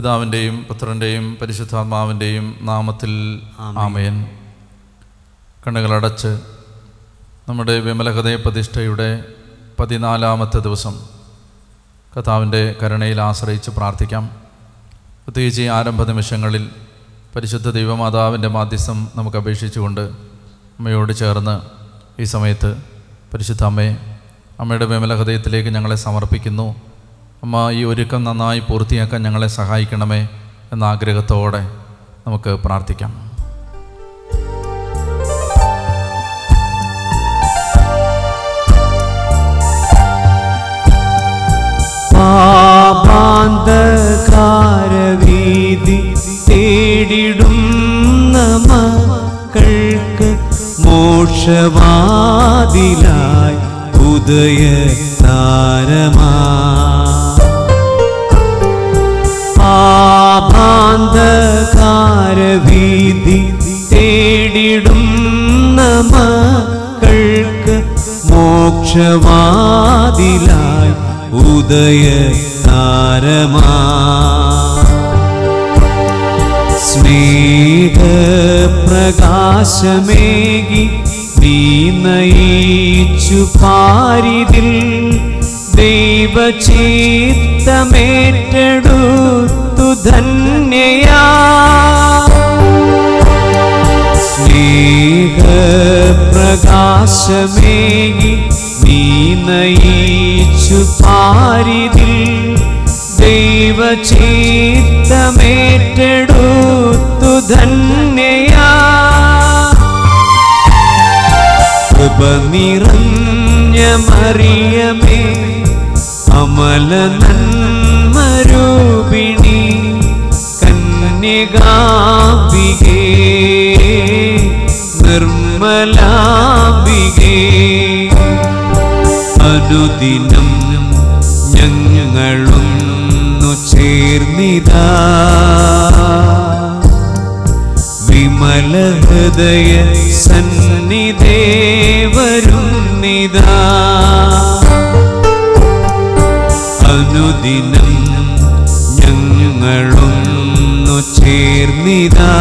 പിതാവിൻ്റെയും പുത്രൻ്റെയും പരിശുദ്ധാത്മാവിൻ്റെയും നാമത്തിൽ ആമേൻ കണ്ണുകളടച്ച് നമ്മുടെ വിമല ഹൃദയ പ്രതിഷ്ഠയുടെ പതിനാലാമത്തെ ദിവസം കർത്താവിൻ്റെ കരുണയിൽ ആശ്രയിച്ച് പ്രാർത്ഥിക്കാം പ്രത്യേകിച്ച് ഈ ആരംഭ നിമിഷങ്ങളിൽ പരിശുദ്ധ ദൈവമാതാവിൻ്റെ മാധ്യസ്ഥം നമുക്ക് അപേക്ഷിച്ചുകൊണ്ട് അമ്മയോട് ചേർന്ന് ഈ സമയത്ത് പരിശുദ്ധ അമ്മയെ അമ്മയുടെ വിമല ഹൃദയത്തിലേക്ക് ഞങ്ങളെ സമർപ്പിക്കുന്നു അമ്മ ഈ ഒരുക്കം നന്നായി പൂർത്തിയാക്കാൻ ഞങ്ങളെ സഹായിക്കണമേ എന്ന ആഗ്രഹത്തോടെ നമുക്ക് പ്രാർത്ഥിക്കാം പാപാന്തകാരവീതി തേടിടുന്ന മക്കൾക്ക് മോക്ഷവാതിലായി ഉദയ താരമാ പാപാന്തകാരവീതി തേടിടുന്ന മക്കൾക്ക് മോക്ഷവാതിലായി ഉദയ താരമാ സ്നേഹപ്രകാശമേകി നീ നയിച്ചു പാരിതിൽ ദൈവചിത്തമേറ്റെടുത്തു ധന്യയാ സ്നേഹപ്രകാശമേകി നീ നയിച്ചു പാരിതിൽ ദൈവചിത്തമേറ്റെടുത്തു ധന്യയാ കൃപ നിറഞ്ഞ മറിയമേ അമല നന്മരൂപിണി കന്യകാംബികേ നിർമ്മലാംബികേ അനുദിനം ഞങ്ങളൊന്നു ചേർന്നിതാ വിമല ഹൃദയ സന്നിധേ വരുന്നിതാ അനുദിനം ഞങ്ങളൊന്നു ചേർന്നിതാ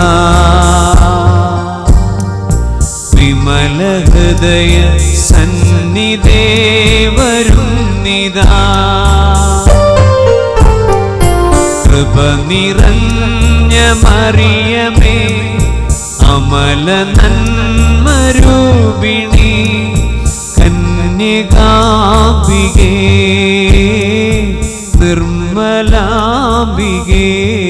വിമല ഹൃദയ സന്നിധേ വരുന്നിതാ കൃപ നിറഞ്ഞ മറിയമേ അമല നന്മരൂപിണി കന്യകാംബികേ നിർമ്മലാംബികേ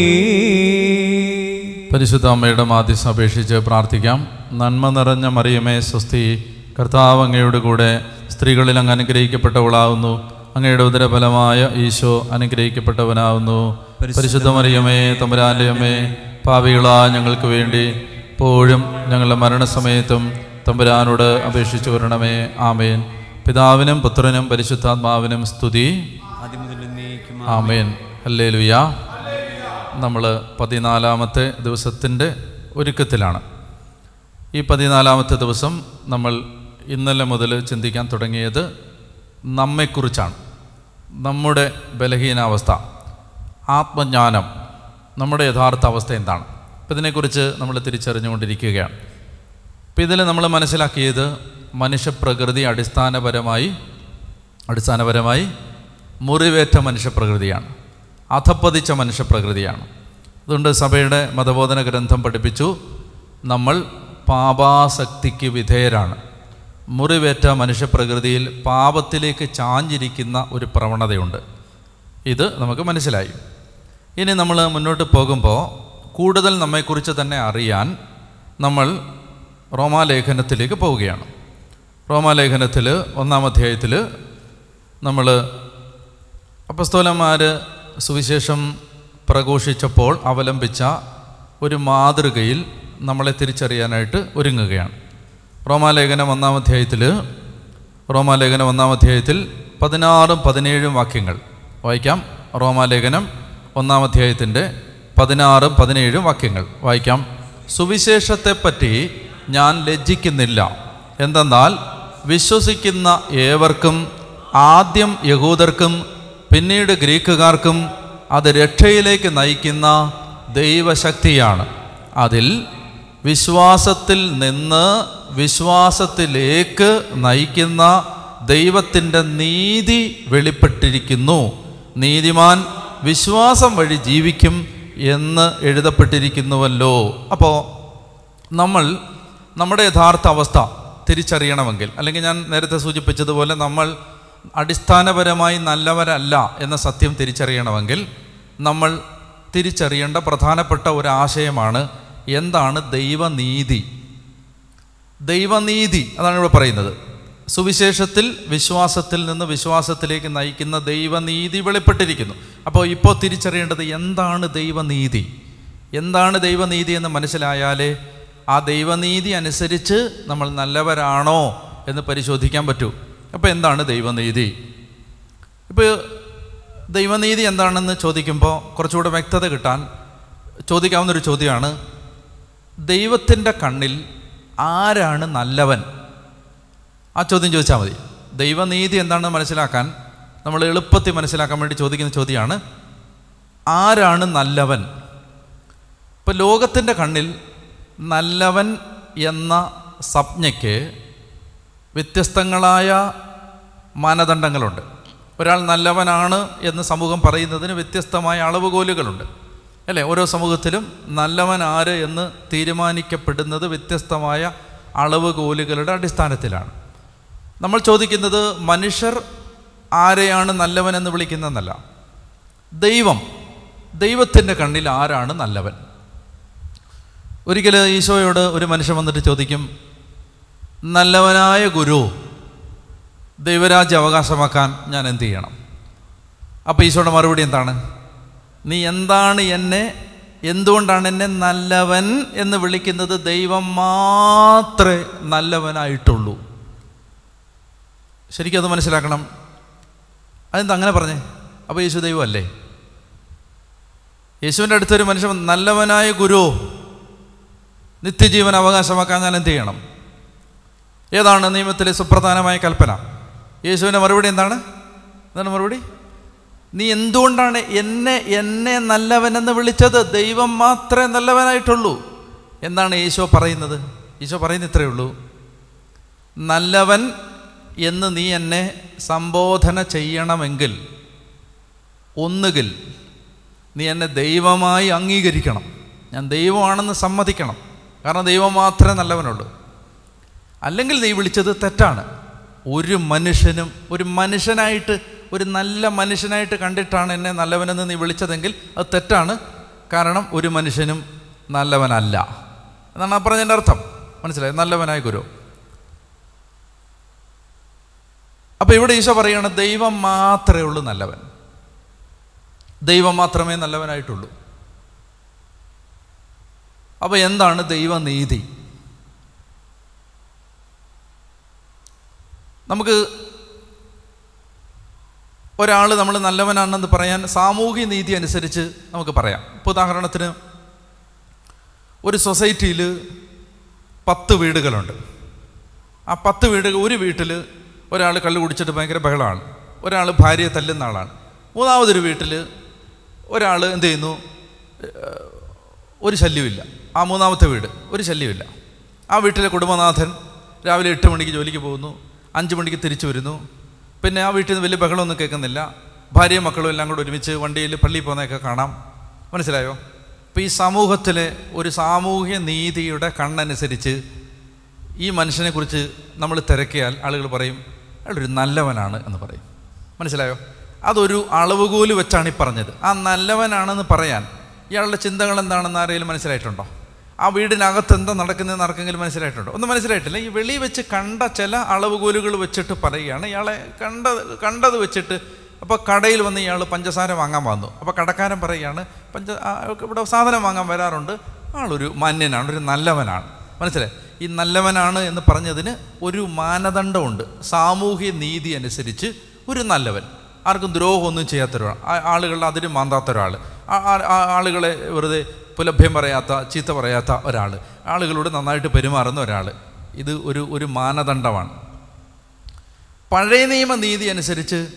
പരിശുദ്ധ അമ്മയുടെ മാധ്യസ്ഥ അപേക്ഷിച്ച് പ്രാർത്ഥിക്കാം നന്മ നിറഞ്ഞ മറിയമേ സ്വസ്തി കർത്താവ് അങ്ങയുടെ കൂടെ സ്ത്രീകളിൽ അങ്ങ് അനുഗ്രഹിക്കപ്പെട്ടവളാവുന്നു അങ്ങയുടെ ഉദരഫലമായ ഈശോ അനുഗ്രഹിക്കപ്പെട്ടവനാവുന്നു പരിശുദ്ധ മറിയമേ തമ്പുരാൻ്റെ അമ്മേ പാവികളാ ഞങ്ങൾക്ക് വേണ്ടി എപ്പോഴും ഞങ്ങളുടെ മരണസമയത്തും തമ്പുരാനോട് അപേക്ഷിച്ചു വരണമേ ആമേൻ പിതാവിനും പുത്രനും പരിശുദ്ധാത്മാവിനും സ്തുതി ആമേൻ അല്ലേ ലുയാ നമ്മൾ പതിനാലാമത്തെ ദിവസത്തിൻ്റെ ഒരുക്കത്തിലാണ് ഈ പതിനാലാമത്തെ ദിവസം നമ്മൾ ഇന്നലെ മുതൽ ചിന്തിക്കാൻ തുടങ്ങിയത് നമ്മെക്കുറിച്ചാണ് നമ്മുടെ ബലഹീനാവസ്ഥ ആത്മജ്ഞാനം നമ്മുടെ യഥാർത്ഥ അവസ്ഥ എന്താണ് അപ്പം ഇതിനെക്കുറിച്ച് നമ്മൾ തിരിച്ചറിഞ്ഞുകൊണ്ടിരിക്കുകയാണ് അപ്പം ഇതിൽ നമ്മൾ മനസ്സിലാക്കിയത് മനുഷ്യപ്രകൃതി അടിസ്ഥാനപരമായി അടിസ്ഥാനപരമായി മുറിവേറ്റ മനുഷ്യപ്രകൃതിയാണ് അധപ്പതിച്ച മനുഷ്യപ്രകൃതിയാണ് അതുകൊണ്ട് സഭയുടെ മതബോധന ഗ്രന്ഥം പഠിപ്പിച്ചു നമ്മൾ പാപാസക്തിക്ക് വിധേയരാണ് മുറിവേറ്റ മനുഷ്യപ്രകൃതിയിൽ പാപത്തിലേക്ക് ചാഞ്ചിരിക്കുന്ന ഒരു പ്രവണതയുണ്ട് ഇത് നമുക്ക് മനസ്സിലായി ഇനി നമ്മൾ മുന്നോട്ട് പോകുമ്പോൾ കൂടുതൽ നമ്മെക്കുറിച്ച് തന്നെ അറിയാൻ നമ്മൾ റോമാലേഖനത്തിലേക്ക് പോവുകയാണ് റോമാലേഖനത്തിൽ ഒന്നാം അധ്യായത്തിൽ നമ്മൾ അപ്പസ്തോലന്മാർ സുവിശേഷം പ്രഘോഷിച്ചപ്പോൾ അവലംബിച്ച ഒരു മാതൃകയിൽ നമ്മളെ തിരിച്ചറിയാനായിട്ട് ഒരുങ്ങുകയാണ് റോമാലേഖനം ഒന്നാം അധ്യായത്തിൽ റോമാലേഖനം ഒന്നാം അധ്യായത്തിൽ പതിനാറും പതിനേഴും വാക്യങ്ങൾ വായിക്കാം റോമാലേഖനം ഒന്നാം അധ്യായത്തിൻ്റെ പതിനാറും പതിനേഴും വാക്യങ്ങൾ വായിക്കാം സുവിശേഷത്തെപ്പറ്റി ഞാൻ ലജ്ജിക്കുന്നില്ല എന്തെന്നാൽ വിശ്വസിക്കുന്ന ഏവർക്കും ആദ്യം യഹൂദർക്കും പിന്നീട് ഗ്രീക്കുകാർക്കും അത് രക്ഷയിലേക്ക് നയിക്കുന്ന ദൈവശക്തിയാണ് അതിൽ വിശ്വാസത്തിൽ നിന്ന് വിശ്വാസത്തിലേക്ക് നയിക്കുന്ന ദൈവത്തിൻ്റെ നീതി വെളിപ്പെട്ടിരിക്കുന്നു നീതിമാൻ വിശ്വാസം വഴി ജീവിക്കും എന്ന് എഴുതപ്പെട്ടിരിക്കുന്നുവല്ലോ അപ്പോൾ നമ്മൾ നമ്മുടെ യഥാർത്ഥ അവസ്ഥ തിരിച്ചറിയണമെങ്കിൽ അല്ലെങ്കിൽ ഞാൻ നേരത്തെ സൂചിപ്പിച്ചതുപോലെ നമ്മൾ അടിസ്ഥാനപരമായി നല്ലവരല്ല എന്ന സത്യം തിരിച്ചറിയണമെങ്കിൽ നമ്മൾ തിരിച്ചറിയേണ്ട പ്രധാനപ്പെട്ട ഒരു ആശയമാണ് എന്താണ് ദൈവനീതി ദൈവനീതി അതാണ് ഇവിടെ പറയുന്നത് സുവിശേഷത്തിൽ വിശ്വാസത്തിൽ നിന്ന് വിശ്വാസത്തിലേക്ക് നയിക്കുന്ന ദൈവനീതി വെളിപ്പെട്ടിരിക്കുന്നു അപ്പോൾ ഇപ്പോൾ തിരിച്ചറിയേണ്ടത് എന്താണ് ദൈവനീതി എന്താണ് ദൈവനീതി എന്ന് മനസ്സിലായാലേ ആ ദൈവനീതി അനുസരിച്ച് നമ്മൾ നല്ലവരാണോ എന്ന് പരിശോധിക്കാൻ പറ്റൂ അപ്പോൾ എന്താണ് ദൈവനീതി ഇപ്പോൾ ദൈവനീതി എന്താണെന്ന് ചോദിക്കുമ്പോൾ കുറച്ചുകൂടെ വ്യക്തത കിട്ടാൻ ചോദിക്കാവുന്നൊരു ചോദ്യമാണ് ദൈവത്തിൻ്റെ കണ്ണിൽ ആരാണ് നല്ലവൻ ആ ചോദ്യം ചോദിച്ചാൽ മതി ദൈവനീതി എന്താണെന്ന് മനസ്സിലാക്കാൻ നമ്മൾ എളുപ്പത്തിൽ മനസ്സിലാക്കാൻ വേണ്ടി ചോദിക്കുന്ന ചോദ്യമാണ് ആരാണ് നല്ലവൻ ഇപ്പം ലോകത്തിൻ്റെ കണ്ണിൽ നല്ലവൻ എന്ന സംജ്ഞയ്ക്ക് വ്യത്യസ്തങ്ങളായ മാനദണ്ഡങ്ങളുണ്ട് ഒരാൾ നല്ലവനാണ് എന്ന് സമൂഹം പറയുന്നതിന് വ്യത്യസ്തമായ അളവുകോലുകളുണ്ട് അല്ലേ ഓരോ സമൂഹത്തിലും നല്ലവൻ ആര് എന്ന് തീരുമാനിക്കപ്പെടുന്നത് വ്യത്യസ്തമായ അളവുകോലുകളുടെ അടിസ്ഥാനത്തിലാണ് നമ്മൾ ചോദിക്കുന്നത് മനുഷ്യർ ആരെയാണ് നല്ലവൻ എന്ന് വിളിക്കുന്നതെന്നല്ല ദൈവം ദൈവത്തിൻ്റെ കണ്ണിൽ ആരാണ് നല്ലവൻ ഒരിക്കൽ ഈശോയോട് ഒരു മനുഷ്യൻ വന്നിട്ട് ചോദിക്കും നല്ലവനായ ഗുരു ദൈവരാജ്യം അവകാശമാക്കാൻ ഞാൻ എന്ത് ചെയ്യണം അപ്പോൾ ഈശോയുടെ മറുപടി എന്താണ് നീ എന്താണ് എന്നെ എന്തുകൊണ്ടാണ് എന്നെ നല്ലവൻ എന്ന് വിളിക്കുന്നത് ദൈവം മാത്രമേ നല്ലവനായിട്ടുള്ളൂ ശരിക്കും അത് മനസ്സിലാക്കണം അതെന്താ അങ്ങനെ പറഞ്ഞേ അപ്പോൾ യേശു ദൈവമല്ലേ യേശുവിൻ്റെ അടുത്തൊരു മനുഷ്യൻ നല്ലവനായ ഗുരു നിത്യജീവൻ അവകാശമാക്കാൻ ഞാൻ എന്ത് ചെയ്യണം ഏതാണ് നിയമത്തിലെ സുപ്രധാനമായ കൽപ്പന യേശുവിൻ്റെ മറുപടി എന്താണ് എന്താണ് മറുപടി നീ എന്തുകൊണ്ടാണ് എന്നെ എന്നെ നല്ലവനെന്ന് വിളിച്ചത് ദൈവം മാത്രമേ നല്ലവനായിട്ടുള്ളൂ എന്താണ് ഈശോ പറയുന്നത് ഈശോ പറയുന്നത് ഇത്രയേ ഉള്ളൂ നല്ലവൻ എന്ന് നീ എന്നെ സംബോധന ചെയ്യണമെങ്കിൽ ഒന്നുകിൽ നീ എന്നെ ദൈവമായി അംഗീകരിക്കണം ഞാൻ ദൈവമാണെന്ന് സമ്മതിക്കണം കാരണം ദൈവം മാത്രമേ നല്ലവനുള്ളൂ അല്ലെങ്കിൽ നീ വിളിച്ചത് തെറ്റാണ് ഒരു മനുഷ്യനും ഒരു മനുഷ്യനായിട്ട് ഒരു നല്ല മനുഷ്യനായിട്ട് കണ്ടിട്ടാണ് എന്നെ നല്ലവനെന്ന് നീ വിളിച്ചതെങ്കിൽ അത് തെറ്റാണ് കാരണം ഒരു മനുഷ്യനും നല്ലവനല്ല എന്നാണ് ആ പറഞ്ഞതിൻ്റെ അർത്ഥം മനസ്സിലായി നല്ലവനായ ഗുരു അപ്പോൾ ഇവിടെ ഈശോ പറയുകയാണ് ദൈവം മാത്രമേ ഉള്ളൂ നല്ലവൻ ദൈവം മാത്രമേ നല്ലവനായിട്ടുള്ളൂ അപ്പോൾ എന്താണ് ദൈവനീതി നമുക്ക് ഒരാൾ നമ്മൾ നല്ലവനാണെന്ന് പറയാൻ സാമൂഹ്യ നീതി അനുസരിച്ച് നമുക്ക് പറയാം ഇപ്പോൾ ഉദാഹരണത്തിന് ഒരു സൊസൈറ്റിയിൽ പത്ത് വീടുകളുണ്ട് ആ പത്ത് വീട് ഒരു വീട്ടിൽ ഒരാൾ കള്ളു കുടിച്ചിട്ട് ഭയങ്കര ബഹളമാണ് ഒരാൾ ഭാര്യയെ തല്ലുന്ന ആളാണ് മൂന്നാമതൊരു വീട്ടിൽ ഒരാൾ എന്ത് ചെയ്യുന്നു ഏഹ്, ഒരു ശല്യമില്ല ആ മൂന്നാമത്തെ വീട് ഒരു ശല്യമില്ല ആ വീട്ടിലെ കുടുംബനാഥൻ രാവിലെ എട്ട് മണിക്ക് ജോലിക്ക് പോകുന്നു അഞ്ച് മണിക്ക് തിരിച്ചു വരുന്നു പിന്നെ ആ വീട്ടിൽ നിന്ന് വലിയ ബഹളമൊന്നും കേൾക്കുന്നില്ല ഭാര്യയും മക്കളും എല്ലാം കൂടെ ഒരുമിച്ച് വണ്ടിയിൽ പള്ളിയിൽ പോകുന്നതൊക്കെ കാണാം മനസ്സിലായോ അപ്പോൾ ഈ സമൂഹത്തിലെ ഒരു സാമൂഹ്യ നീതിയുടെ കണ്ണനുസരിച്ച് ഈ മനുഷ്യനെക്കുറിച്ച് നമ്മൾ തിരക്കിയാൽ ആളുകൾ പറയും അയാളൊരു നല്ലവനാണ് എന്ന് പറയും മനസ്സിലായോ അതൊരു അളവുകോല് വെച്ചാണ് ഈ പറഞ്ഞത് ആ നല്ലവനാണെന്ന് പറയാൻ ഇയാളുടെ ചിന്തകൾ എന്താണെന്ന് ആരെങ്കിലും മനസ്സിലായിട്ടുണ്ടോ ആ വീടിനകത്ത് എന്താ നടക്കുന്നതെന്ന് ആർക്കെങ്കിലും മനസ്സിലായിട്ടുണ്ടോ ഒന്നും മനസ്സിലായിട്ടില്ല ഈ വെളി വെച്ച് കണ്ട ചില അളവുകോലുകൾ വെച്ചിട്ട് പറയുകയാണ് ഇയാളെ കണ്ടത് കണ്ടത് വെച്ചിട്ട് അപ്പോൾ കടയിൽ വന്ന് ഇയാൾ പഞ്ചസാര വാങ്ങാൻ വന്നു അപ്പോൾ കടക്കാരൻ പറയുകയാണ് പഞ്ച ആ, ഇവിടെ സാധനം വാങ്ങാൻ വരാറുണ്ട് ആളൊരു മാന്യനാണ് ഒരു നല്ലവനാണ് മനസ്സിലായി ഈ നല്ലവനാണ് എന്ന് പറഞ്ഞതിന് ഒരു മാനദണ്ഡമുണ്ട് സാമൂഹ്യ നീതി അനുസരിച്ച് ഒരു നല്ലവൻ ആർക്കും ദ്രോഹമൊന്നും ചെയ്യാത്ത ഒരാൾ ആ- ആളുകളുടെ അതിന് മാന്താത്ത ഒരാൾ ആ- ആ- ആ- ആളുകളെ വെറുതെ പുലഭ്യം പറയാത്ത ചീത്ത പറയാത്ത ഒരാൾ ആളുകളോട് നന്നായിട്ട് പെരുമാറുന്ന ഒരാൾ ഇത് ഒരു ഒരു മാനദണ്ഡമാണ് പഴയ നിയമ നീതി അനുസരിച്ച്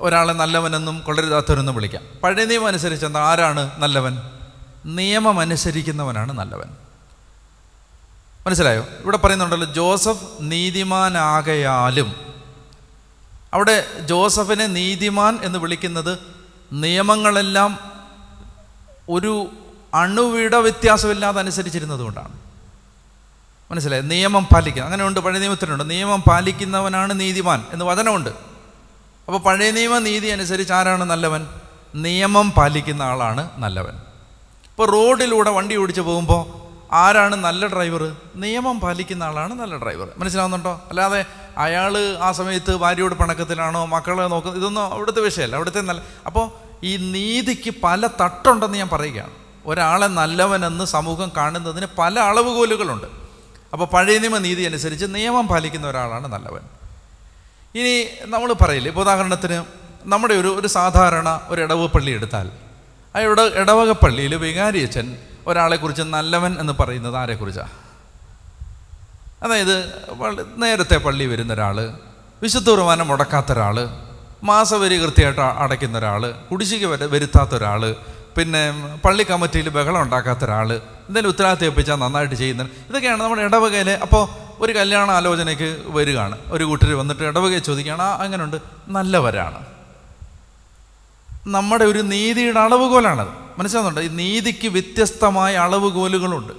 ഒരാളെ നല്ലവനെന്നും കൊള്ളരുതാത്തവരെന്നും വിളിക്കാം പഴയ നിയമം അനുസരിച്ച് എന്താ ആരാണ് നല്ലവൻ നിയമം അനുസരിക്കുന്നവനാണ് നല്ലവൻ മനസ്സിലായോ ഇവിടെ പറയുന്നുണ്ടല്ലോ ജോസഫ് നീതിമാനാകയാലും അവിടെ ജോസഫിനെ നീതിമാൻ എന്ന് വിളിക്കുന്നത് നിയമങ്ങളെല്ലാം ഒരു അണുവിട വ്യത്യാസമില്ലാതെ അനുസരിച്ചിരുന്നത് കൊണ്ടാണ് മനസ്സിലായി നിയമം പാലിക്കുക അങ്ങനെ ഉണ്ട് പഴയ നിയമത്തിലുണ്ട് നിയമം പാലിക്കുന്നവനാണ് നീതിമാൻ എന്ന് വചനമുണ്ട് അപ്പോൾ പഴയ നിയമ നീതി അനുസരിച്ച് ആരാണ് നല്ലവൻ നിയമം പാലിക്കുന്ന ആളാണ് നല്ലവൻ ഇപ്പോൾ റോഡിലൂടെ വണ്ടി ഓടിച്ച് പോകുമ്പോൾ ആരാണ് നല്ല ഡ്രൈവർ നിയമം പാലിക്കുന്ന ആളാണ് നല്ല ഡ്രൈവർ മനസ്സിലാവുന്നുണ്ടോ അല്ലാതെ അയാൾ ആ സമയത്ത് ഭാര്യയോട് പണക്കത്തിലാണോ മക്കളെ നോക്കുന്നത് ഇതൊന്നും അവിടുത്തെ വിഷയമല്ല അവിടുത്തെ നല്ല അപ്പോൾ ഈ നീതിക്ക് പല തട്ടുണ്ടെന്ന് ഞാൻ പറയുകയാണ് ഒരാളെ നല്ലവനെന്ന് സമൂഹം കാണുന്നതിന് പല അളവുകോലുകളുണ്ട് അപ്പോൾ പഴയ നിയമ നീതി അനുസരിച്ച് നിയമം പാലിക്കുന്ന ഒരാളാണ് നല്ലവൻ ഇനി നമ്മൾ പറയില്ലേ ഇപ്പോൾ ഉദാഹരണത്തിന് നമ്മുടെ ഒരു ഒരു സാധാരണ ഒരു ഇടവ പള്ളി എടുത്താൽ ആ ഇട ഇടവക പള്ളിയിൽ വികാരിയച്ഛൻ ഒരാളെക്കുറിച്ച് നല്ലവൻ എന്ന് പറയുന്നത് ആരെക്കുറിച്ചാണ് അതായത് വള- നേരത്തെ പള്ളി വരുന്ന ഒരാൾ വിശുദ്ധ കുർബാന മുടക്കാത്ത ഒരാൾ മാസവരി കൃത്യമായിട്ട് അ- അടയ്ക്കുന്ന ഒരാൾ കുടിശ്ശിക വര വരുത്താത്ത ഒരാൾ പിന്നെ പള്ളി കമ്മിറ്റിയിൽ ബഹളം ഉണ്ടാക്കാത്ത ഒരാൾ എന്തെങ്കിലും ഉത്തരവാദിത്തം ഏൽപ്പിച്ചാൽ നന്നായിട്ട് ചെയ്യുന്നത് ഇതൊക്കെയാണ് നമ്മുടെ ഇടവകയിൽ അപ്പോൾ ഒരു കല്യാണ ആലോചനയ്ക്ക് വരികയാണ് ഒരു കൂട്ടർ വന്നിട്ട് ഇടവകയെ ചോദിക്കുകയാണ് ആ അങ്ങനെയുണ്ട് നല്ലവരാണ് നമ്മുടെ ഒരു നീതിയുടെ അളവുകോലാണത് മനസ്സിലാവുന്നുണ്ട് ഈ നീതിക്ക് വ്യത്യസ്തമായ അളവുകോലുകളുണ്ട്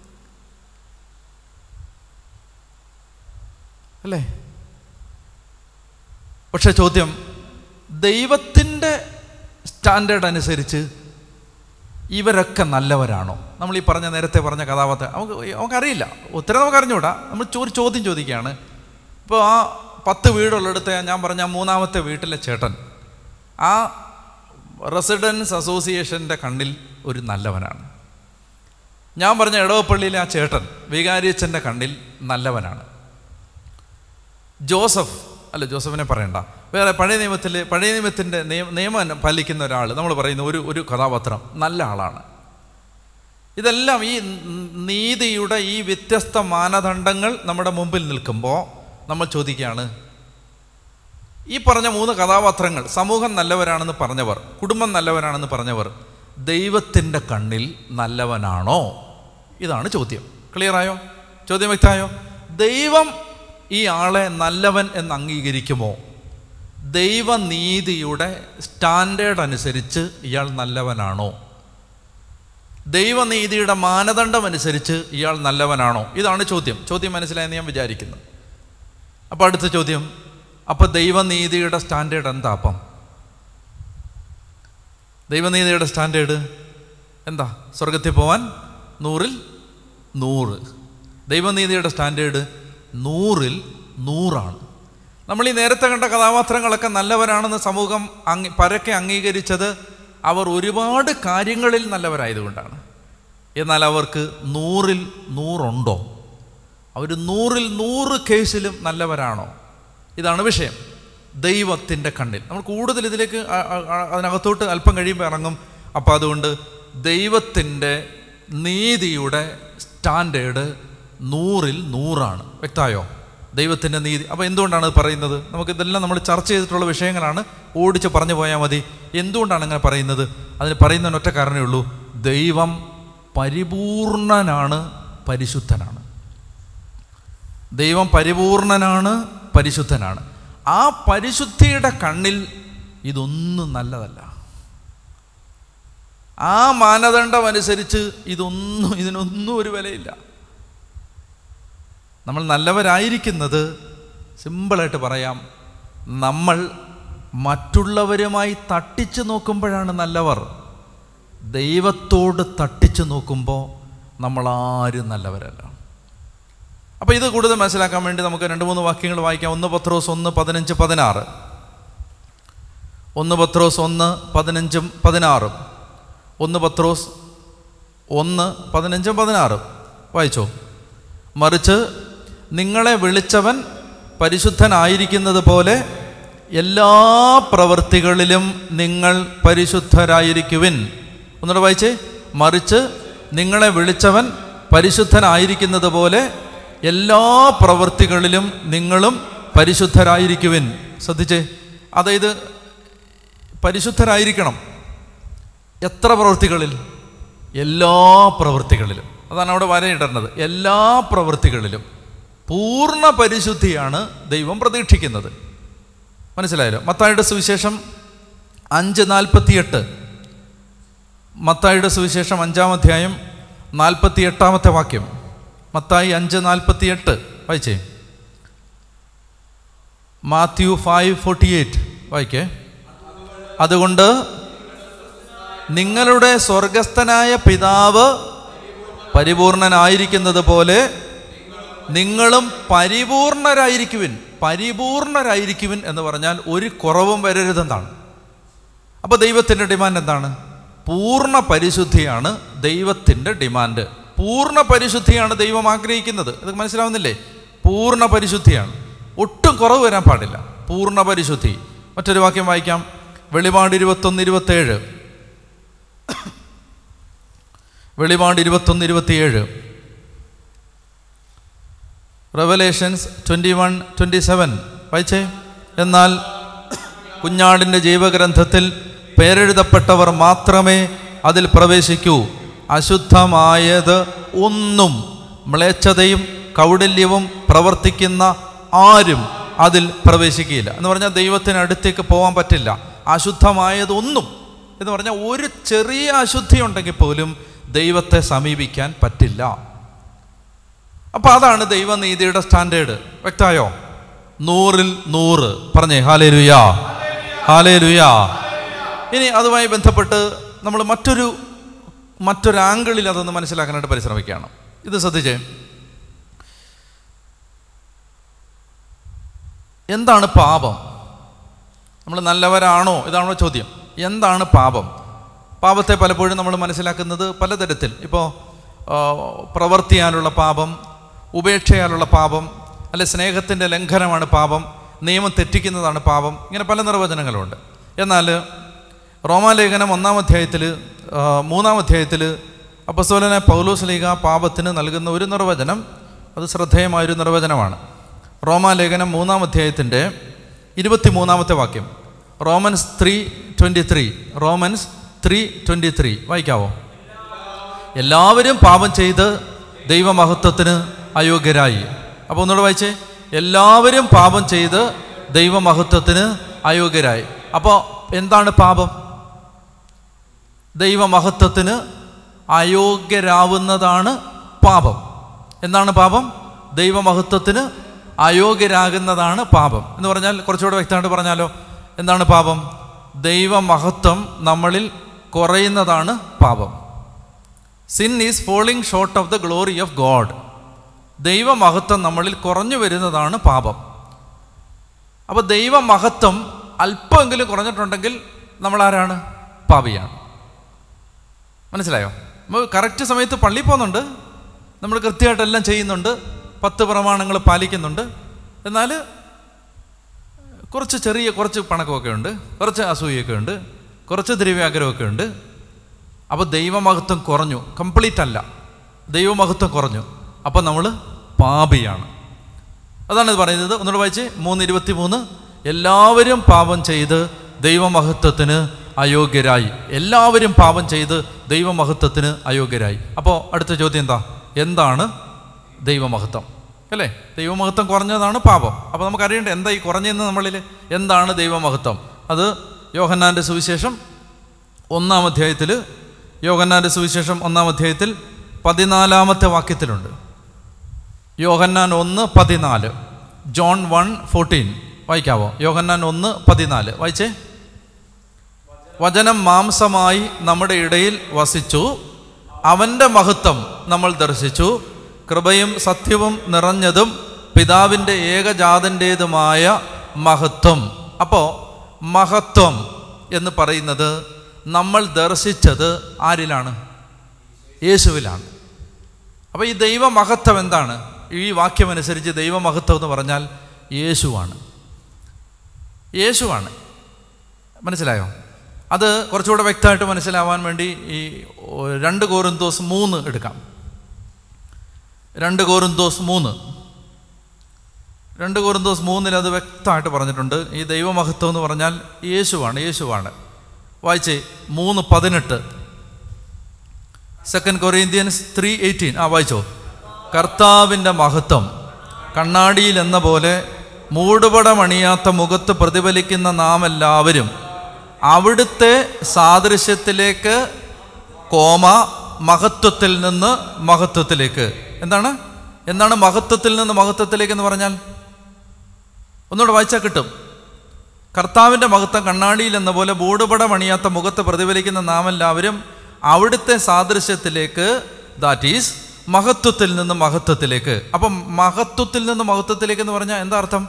അല്ലേ പക്ഷെ ചോദ്യം ദൈവത്തിൻ്റെ സ്റ്റാൻഡേർഡ് അനുസരിച്ച് ഇവരൊക്കെ നല്ലവരാണോ നമ്മൾ ഈ പറഞ്ഞ നേരത്തെ പറഞ്ഞ കഥാപാത്രം നമുക്ക് നമുക്കറിയില്ല ഉത്തരം നമുക്ക് അറിഞ്ഞുകൂടാ നമ്മൾ ചോ- ഒരു ചോദ്യം ചോദിക്കുകയാണ് ഇപ്പോൾ ആ പത്ത് വീടുള്ളിടത്ത് ഞാൻ പറഞ്ഞ ആ മൂന്നാമത്തെ വീട്ടിലെ ചേട്ടൻ ആ റെസിഡൻസ് അസോസിയേഷൻ്റെ കണ്ണിൽ ഒരു നല്ലവനാണ് ഞാൻ പറഞ്ഞ ഇടവപ്പള്ളിയിലെ ആ ചേട്ടൻ വികാരിയച്ഛൻ്റെ കണ്ണിൽ നല്ലവനാണ് ജോസഫ് അല്ല ജോസഫിനെ പറയണ്ട വേറെ പഴയ നിയമത്തിൽ പഴയ നിയമത്തിൻ്റെ നിയമ നിയമം പാലിക്കുന്ന ഒരാൾ നമ്മൾ പറയുന്ന ഒരു ഒരു കഥാപാത്രം നല്ല ആളാണ് ഇതെല്ലാം ഈ നീതിയുടെ ഈ വ്യത്യസ്ത മാനദണ്ഡങ്ങൾ നമ്മുടെ മുമ്പിൽ നിൽക്കുമ്പോൾ നമ്മൾ ചോദിക്കുകയാണ് ഈ പറഞ്ഞ മൂന്ന് കഥാപാത്രങ്ങൾ സമൂഹം നല്ലവരാണെന്ന് പറഞ്ഞവർ കുടുംബം നല്ലവരാണെന്ന് പറഞ്ഞവർ ദൈവത്തിൻ്റെ കണ്ണിൽ നല്ലവനാണോ ഇതാണ് ചോദ്യം ക്ലിയറായോ ചോദ്യം വ്യക്തമായോ ദൈവം ഈ ആളെ നല്ലവൻ എന്ന് അംഗീകരിക്കുമോ ദൈവനീതിയുടെ സ്റ്റാൻഡേർഡ് അനുസരിച്ച് ഇയാൾ നല്ലവനാണോ ദൈവനീതിയുടെ മാനദണ്ഡം അനുസരിച്ച് ഇയാൾ നല്ലവനാണോ ഇതാണ് ചോദ്യം ചോദ്യം മനസ്സിലായെന്ന് ഞാൻ വിചാരിക്കുന്നു അപ്പോൾ അടുത്ത ചോദ്യം അപ്പോൾ ദൈവനീതിയുടെ സ്റ്റാൻഡേർഡ് എന്താ അപ്പം ദൈവനീതിയുടെ സ്റ്റാൻഡേർഡ് എന്താ സ്വർഗത്തിൽ പോവാൻ നൂറിൽ നൂറ് ദൈവനീതിയുടെ സ്റ്റാൻഡേർഡ് നൂറിൽ നൂറാണ് നമ്മൾ ഈ നേരത്തെ കണ്ട കഥാപാത്രങ്ങളൊക്കെ നല്ലവരാണെന്ന് സമൂഹം അംഗീ പരക്കെ അംഗീകരിച്ചത് അവർ ഒരുപാട് കാര്യങ്ങളിൽ നല്ലവരായതുകൊണ്ടാണ് എന്നാൽ അവർക്ക് നൂറിൽ നൂറുണ്ടോ അവർ നൂറിൽ നൂറ് കേസിലും നല്ലവരാണോ ഇതാണ് വിഷയം ദൈവത്തിൻ്റെ കണ്ണിൽ നമ്മൾ കൂടുതൽ ഇതിലേക്ക് അ- അ- അ- അതിനകത്തോട്ട് അല്പം കഴിയുമ്പോൾ ഇറങ്ങും അപ്പോൾ അതുകൊണ്ട് ദൈവത്തിൻ്റെ നീതിയുടെ സ്റ്റാൻഡേർഡ് നൂറിൽ നൂറാണ് വ്യക്തമായോ ദൈവത്തിൻ്റെ നീതി അപ്പോൾ എന്തുകൊണ്ടാണ് ഇത് പറയുന്നത് നമുക്ക് ഇതെല്ലാം നമ്മൾ ചർച്ച ചെയ്തിട്ടുള്ള വിഷയങ്ങളാണ് ഓടിച്ച് പറഞ്ഞു പോയാൽ മതി എന്തുകൊണ്ടാണ് അങ്ങനെ പറയുന്നത് അതിന് പറയുന്നതിന് ഒറ്റ കാരണമേ ഉള്ളൂ ദൈവം പരിപൂർണനാണ് പരിശുദ്ധനാണ് ദൈവം പരിപൂർണനാണ് പരിശുദ്ധനാണ് ആ പരിശുദ്ധിയുടെ കണ്ണിൽ ഇതൊന്നും നല്ലതല്ല ആ മാനദണ്ഡം അനുസരിച്ച് ഇതൊന്നും ഇതിനൊന്നും ഒരു വിലയില്ല നമ്മൾ നല്ലവരായിരിക്കുന്നത് സിമ്പിളായിട്ട് പറയാം നമ്മൾ മറ്റുള്ളവരുമായി തട്ടിച്ച് നോക്കുമ്പോഴാണ് നല്ലവർ ദൈവത്തോട് തട്ടിച്ച് നോക്കുമ്പോൾ നമ്മളാരും നല്ലവരല്ല അപ്പോൾ ഇത് കൂടുതൽ മനസ്സിലാക്കാൻ വേണ്ടി നമുക്ക് രണ്ട് മൂന്ന് വാക്യങ്ങൾ വായിക്കാം ഒന്ന് പത്രോസ് ഒന്ന് പതിനഞ്ച് പതിനാറ് ഒന്ന് പത്രോസ് ഒന്ന് പതിനഞ്ചും പതിനാറും ഒന്ന് പത്രോസ് ഒന്ന് പതിനഞ്ചും പതിനാറും വായിച്ചോ മറിച്ച് നിങ്ങളെ വിളിച്ചവൻ പരിശുദ്ധനായിരിക്കുന്നത് പോലെ എല്ലാ പ്രവൃത്തികളിലും നിങ്ങൾ പരിശുദ്ധരായിരിക്കുവിൻ ഒന്നുകൂടെ വായിച്ചേ മറിച്ച് നിങ്ങളെ വിളിച്ചവൻ പരിശുദ്ധനായിരിക്കുന്നത് പോലെ എല്ലാ പ്രവൃത്തികളിലും നിങ്ങളും പരിശുദ്ധരായിരിക്കുവിൻ ശ്രദ്ധിച്ചേ അതായത് പരിശുദ്ധരായിരിക്കണം എത്ര പ്രവൃത്തികളിൽ എല്ലാ പ്രവൃത്തികളിലും അതാണ് അവിടെ വരയിടേണ്ടത് എല്ലാ പ്രവൃത്തികളിലും പൂർണ്ണ പരിശുദ്ധിയാണ് ദൈവം പ്രതീക്ഷിക്കുന്നത് മനസ്സിലായല്ലോ മത്തായുടെ സുവിശേഷം അഞ്ച് നാൽപ്പത്തിയെട്ട് മത്തായിയുടെ സുവിശേഷം അഞ്ചാം അധ്യായം നാൽപ്പത്തി എട്ടാമത്തെ വാക്യം മത്തായി അഞ്ച് നാൽപ്പത്തി എട്ട് വായിച്ചേ മാത്യു ഫൈവ് ഫോർട്ടി എയ്റ്റ് വായിക്കേ അതുകൊണ്ട് നിങ്ങളുടെ സ്വർഗസ്ഥനായ പിതാവ് പരിപൂർണനായിരിക്കുന്നത് പോലെ നിങ്ങളും പരിപൂർണരായിരിക്കുവിൻ പരിപൂർണരായിരിക്കുവിൻ എന്ന് പറഞ്ഞാൽ ഒരു കുറവും വരരുതെന്നാണ് അപ്പോൾ ദൈവത്തിൻ്റെ ഡിമാൻഡ് എന്താണ് പൂർണ്ണ പരിശുദ്ധിയാണ് ദൈവത്തിൻ്റെ ഡിമാൻഡ് പൂർണ്ണ പരിശുദ്ധിയാണ് ദൈവം ആഗ്രഹിക്കുന്നത് ഇത് മനസ്സിലാവുന്നില്ലേ പൂർണ്ണ പരിശുദ്ധിയാണ് ഒട്ടും കുറവ് വരാൻ പാടില്ല പൂർണ്ണ പരിശുദ്ധി മറ്റൊരു വാക്യം വായിക്കാം വെളിപാട് ഇരുപത്തൊന്ന് ഇരുപത്തേഴ് വെളിപാട് ഇരുപത്തൊന്ന് ഇരുപത്തിയേഴ് revelations twenty one twenty seven വായിച്ചേ എന്നാൽ കുഞ്ഞാടിൻ്റെ ജീവഗ്രന്ഥത്തിൽ പേരെഴുതപ്പെട്ടവർ മാത്രമേ അതിൽ പ്രവേശിക്കൂ അശുദ്ധമായത് ഒന്നും മ്ലേച്ഛതയും കൗടില്യവും പ്രവർത്തിക്കുന്ന ആരും അതിൽ പ്രവേശിക്കുകയില്ല എന്ന് പറഞ്ഞാൽ ദൈവത്തിന് അടുത്തേക്ക് പോകാൻ പറ്റില്ല അശുദ്ധമായതൊന്നും എന്ന് പറഞ്ഞാൽ ഒരു ചെറിയ അശുദ്ധി ഉണ്ടെങ്കിൽ പോലും ദൈവത്തെ സമീപിക്കാൻ പറ്റില്ല അപ്പോൾ അതാണ് ദൈവനീതിയുടെ സ്റ്റാൻഡേർഡ് വ്യക്തമായോ നൂറിൽ നൂറ് പറഞ്ഞേ ഹാലേ ലുയാ ഹാലേ ലുയാ ഇനി അതുമായി ബന്ധപ്പെട്ട് നമ്മൾ മറ്റൊരു മറ്റൊരു ആംഗിളിൽ അതൊന്ന് മനസ്സിലാക്കാനായിട്ട് പരിശ്രമിക്കുകയാണ് ഇത് ശ്രദ്ധിച്ചേ എന്താണ് പാപം നമ്മൾ നല്ലവരാണോ ഇതാണോ ചോദ്യം എന്താണ് പാപം പാപത്തെ പലപ്പോഴും നമ്മൾ മനസ്സിലാക്കുന്നത് പലതരത്തിൽ ഇപ്പോൾ പ്രവർത്തിയാലുള്ള പാപം ഉപേക്ഷയാലുള്ള പാപം അല്ലെ സ്നേഹത്തിൻ്റെ ലംഘനമാണ് പാപം നിയമം തെറ്റിക്കുന്നതാണ് പാപം ഇങ്ങനെ പല നിർവചനങ്ങളുണ്ട് എന്നാൽ റോമാലേഖനം ഒന്നാം അധ്യായത്തിൽ മൂന്നാം അധ്യായത്തിൽ അപ്പസോലനെ പൗലോസ് ലീഗ പാപത്തിന് നൽകുന്ന ഒരു നിർവചനം അത് ശ്രദ്ധേയമായൊരു നിർവചനമാണ് റോമാലേഖനം മൂന്നാം അധ്യായത്തിൻ്റെ ഇരുപത്തി മൂന്നാമത്തെ വാക്യം Romans three twenty three Romans three twenty three വായിക്കാവോ എല്ലാവരും പാപം ചെയ്ത് ദൈവമഹത്വത്തിന് അയോഗ്യരായി അപ്പോൾ ഒന്നുകൂടെ വായിച്ചേ എല്ലാവരും പാപം ചെയ്ത് ദൈവമഹത്വത്തിന് അയോഗ്യരായി അപ്പോൾ എന്താണ് പാപം ദൈവമഹത്വത്തിന് അയോഗ്യരാവുന്നതാണ് പാപം എന്താണ് പാപം ദൈവമഹത്വത്തിന് അയോഗ്യരാകുന്നതാണ് പാപം എന്ന് പറഞ്ഞാൽ കുറച്ചുകൂടെ വ്യക്തമായിട്ട് പറഞ്ഞാലോ എന്താണ് പാപം ദൈവമഹത്വം നമ്മളിൽ കുറയുന്നതാണ് പാപം sin is falling short of the glory of God ദൈവമഹത്വം നമ്മളിൽ കുറഞ്ഞു വരുന്നതാണ് പാപം അപ്പോൾ ദൈവമഹത്വം അല്പമെങ്കിലും കുറഞ്ഞിട്ടുണ്ടെങ്കിൽ നമ്മൾ ആരാണ് പാപിയാണ് മനസ്സിലായോ നമ്മൾ കറക്റ്റ് സമയത്ത് പള്ളിയിൽ പോകുന്നുണ്ട് നമ്മൾ കൃത്യമായിട്ടെല്ലാം ചെയ്യുന്നുണ്ട് പത്ത് പ്രമാണങ്ങൾ പാലിക്കുന്നുണ്ട് എന്നാൽ കുറച്ച് ചെറിയ കുറച്ച് പണക്കമൊക്കെ ഉണ്ട് കുറച്ച് അസൂയൊക്കെ ഉണ്ട് കുറച്ച് ദ്രവ്യാഗ്രഹമൊക്കെ ഉണ്ട് അപ്പോൾ ദൈവമഹത്വം കുറഞ്ഞു കംപ്ലീറ്റ് അല്ല ദൈവമഹത്വം കുറഞ്ഞു അപ്പോൾ നമ്മൾ പാപിയാണ് അതാണ് ഇത് പറയുന്നത് ഒന്നുകൂടെ വായിച്ച് മൂന്ന് ഇരുപത്തി മൂന്ന് എല്ലാവരും പാപം ചെയ്ത് ദൈവമഹത്വത്തിന് അയോഗ്യരായി എല്ലാവരും പാപം ചെയ്ത് ദൈവമഹത്വത്തിന് അയോഗ്യരായി അപ്പോൾ അടുത്ത ചോദ്യം എന്താ എന്താണ് ദൈവമഹത്വം അല്ലേ ദൈവമഹത്വം കുറഞ്ഞതാണ് പാപം അപ്പോൾ നമുക്കറിയണ്ടേ എന്താ ഈ കുറഞ്ഞെന്ന് നമ്മളിൽ എന്താണ് ദൈവമഹത്വം അത് യോഹന്നാൻ്റെ സുവിശേഷം ഒന്നാം അധ്യായത്തിൽ യോഹന്നാൻ്റെ സുവിശേഷം ഒന്നാം അധ്യായത്തിൽ പതിനാലാമത്തെ വാക്യത്തിലുണ്ട് യോഹന്നാൻ ഒന്ന് പതിനാല് ജോൺ വൺ ഫോർട്ടീൻ വായിക്കാവോ യോഹന്നാൻ ഒന്ന് പതിനാല് വായിച്ചേ വചനം മാംസമായി നമ്മുടെ ഇടയിൽ വസിച്ചു അവൻ്റെ മഹത്വം നമ്മൾ ദർശിച്ചു കൃപയും സത്യവും നിറഞ്ഞതും പിതാവിൻ്റെ ഏകജാതൻ്റേതുമായ മഹത്വം അപ്പോൾ മഹത്വം എന്ന് പറയുന്നത് നമ്മൾ ദർശിച്ചത് ആരിലാണ് യേശുവിലാണ് അപ്പോൾ ഈ ദൈവമഹത്വം എന്താണ് ഈ വാക്യമനുസരിച്ച് ദൈവമഹത്വം എന്ന് പറഞ്ഞാൽ യേശുവാണ് യേശുവാണ് മനസ്സിലായോ അത് കുറച്ചുകൂടെ വ്യക്തമായിട്ട് മനസ്സിലാവാൻ വേണ്ടി ഈ രണ്ട് കോറിന്തോസ് മൂന്ന് എടുക്കാം രണ്ട് കോറിന്തോസ് മൂന്ന് രണ്ട് കോറിന്തോസ് മൂന്നിൽ അത് വ്യക്തമായിട്ട് പറഞ്ഞിട്ടുണ്ട് ഈ ദൈവമഹത്വം എന്ന് പറഞ്ഞാൽ യേശുവാണ് യേശുവാണ് വായിച്ചേ മൂന്ന് പതിനെട്ട് സെക്കൻഡ് കൊറിയന്ത്യൻസ് ത്രീ എയ്റ്റീൻ ആ വായിച്ചോ കർത്താവിൻ്റെ മഹത്വം കണ്ണാടിയിൽ എന്ന പോലെ മൂടുപടമണിയാത്ത മുഖത്ത് പ്രതിഫലിക്കുന്ന നാം എല്ലാവരും അവിടുത്തെ സാദൃശ്യത്തിലേക്ക് കോമ മഹത്വത്തിൽ നിന്ന് മഹത്വത്തിലേക്ക് എന്താണ് എന്താണ് മഹത്വത്തിൽ നിന്ന് മഹത്വത്തിലേക്ക് എന്ന് പറഞ്ഞാൽ ഒന്നുകൂടെ വായിച്ചാൽ കിട്ടും കർത്താവിൻ്റെ മഹത്വം കണ്ണാടിയിൽ എന്ന പോലെ മൂടുപടം അണിയാത്ത മുഖത്ത് പ്രതിഫലിക്കുന്ന നാം എല്ലാവരും അവിടുത്തെ സാദൃശ്യത്തിലേക്ക് ദാറ്റ് ഈസ് മഹത്വത്തിൽ നിന്ന് മഹത്വത്തിലേക്ക് അപ്പം മഹത്വത്തിൽ നിന്ന് മഹത്വത്തിലേക്ക് എന്ന് പറഞ്ഞാൽ എന്താ അർത്ഥം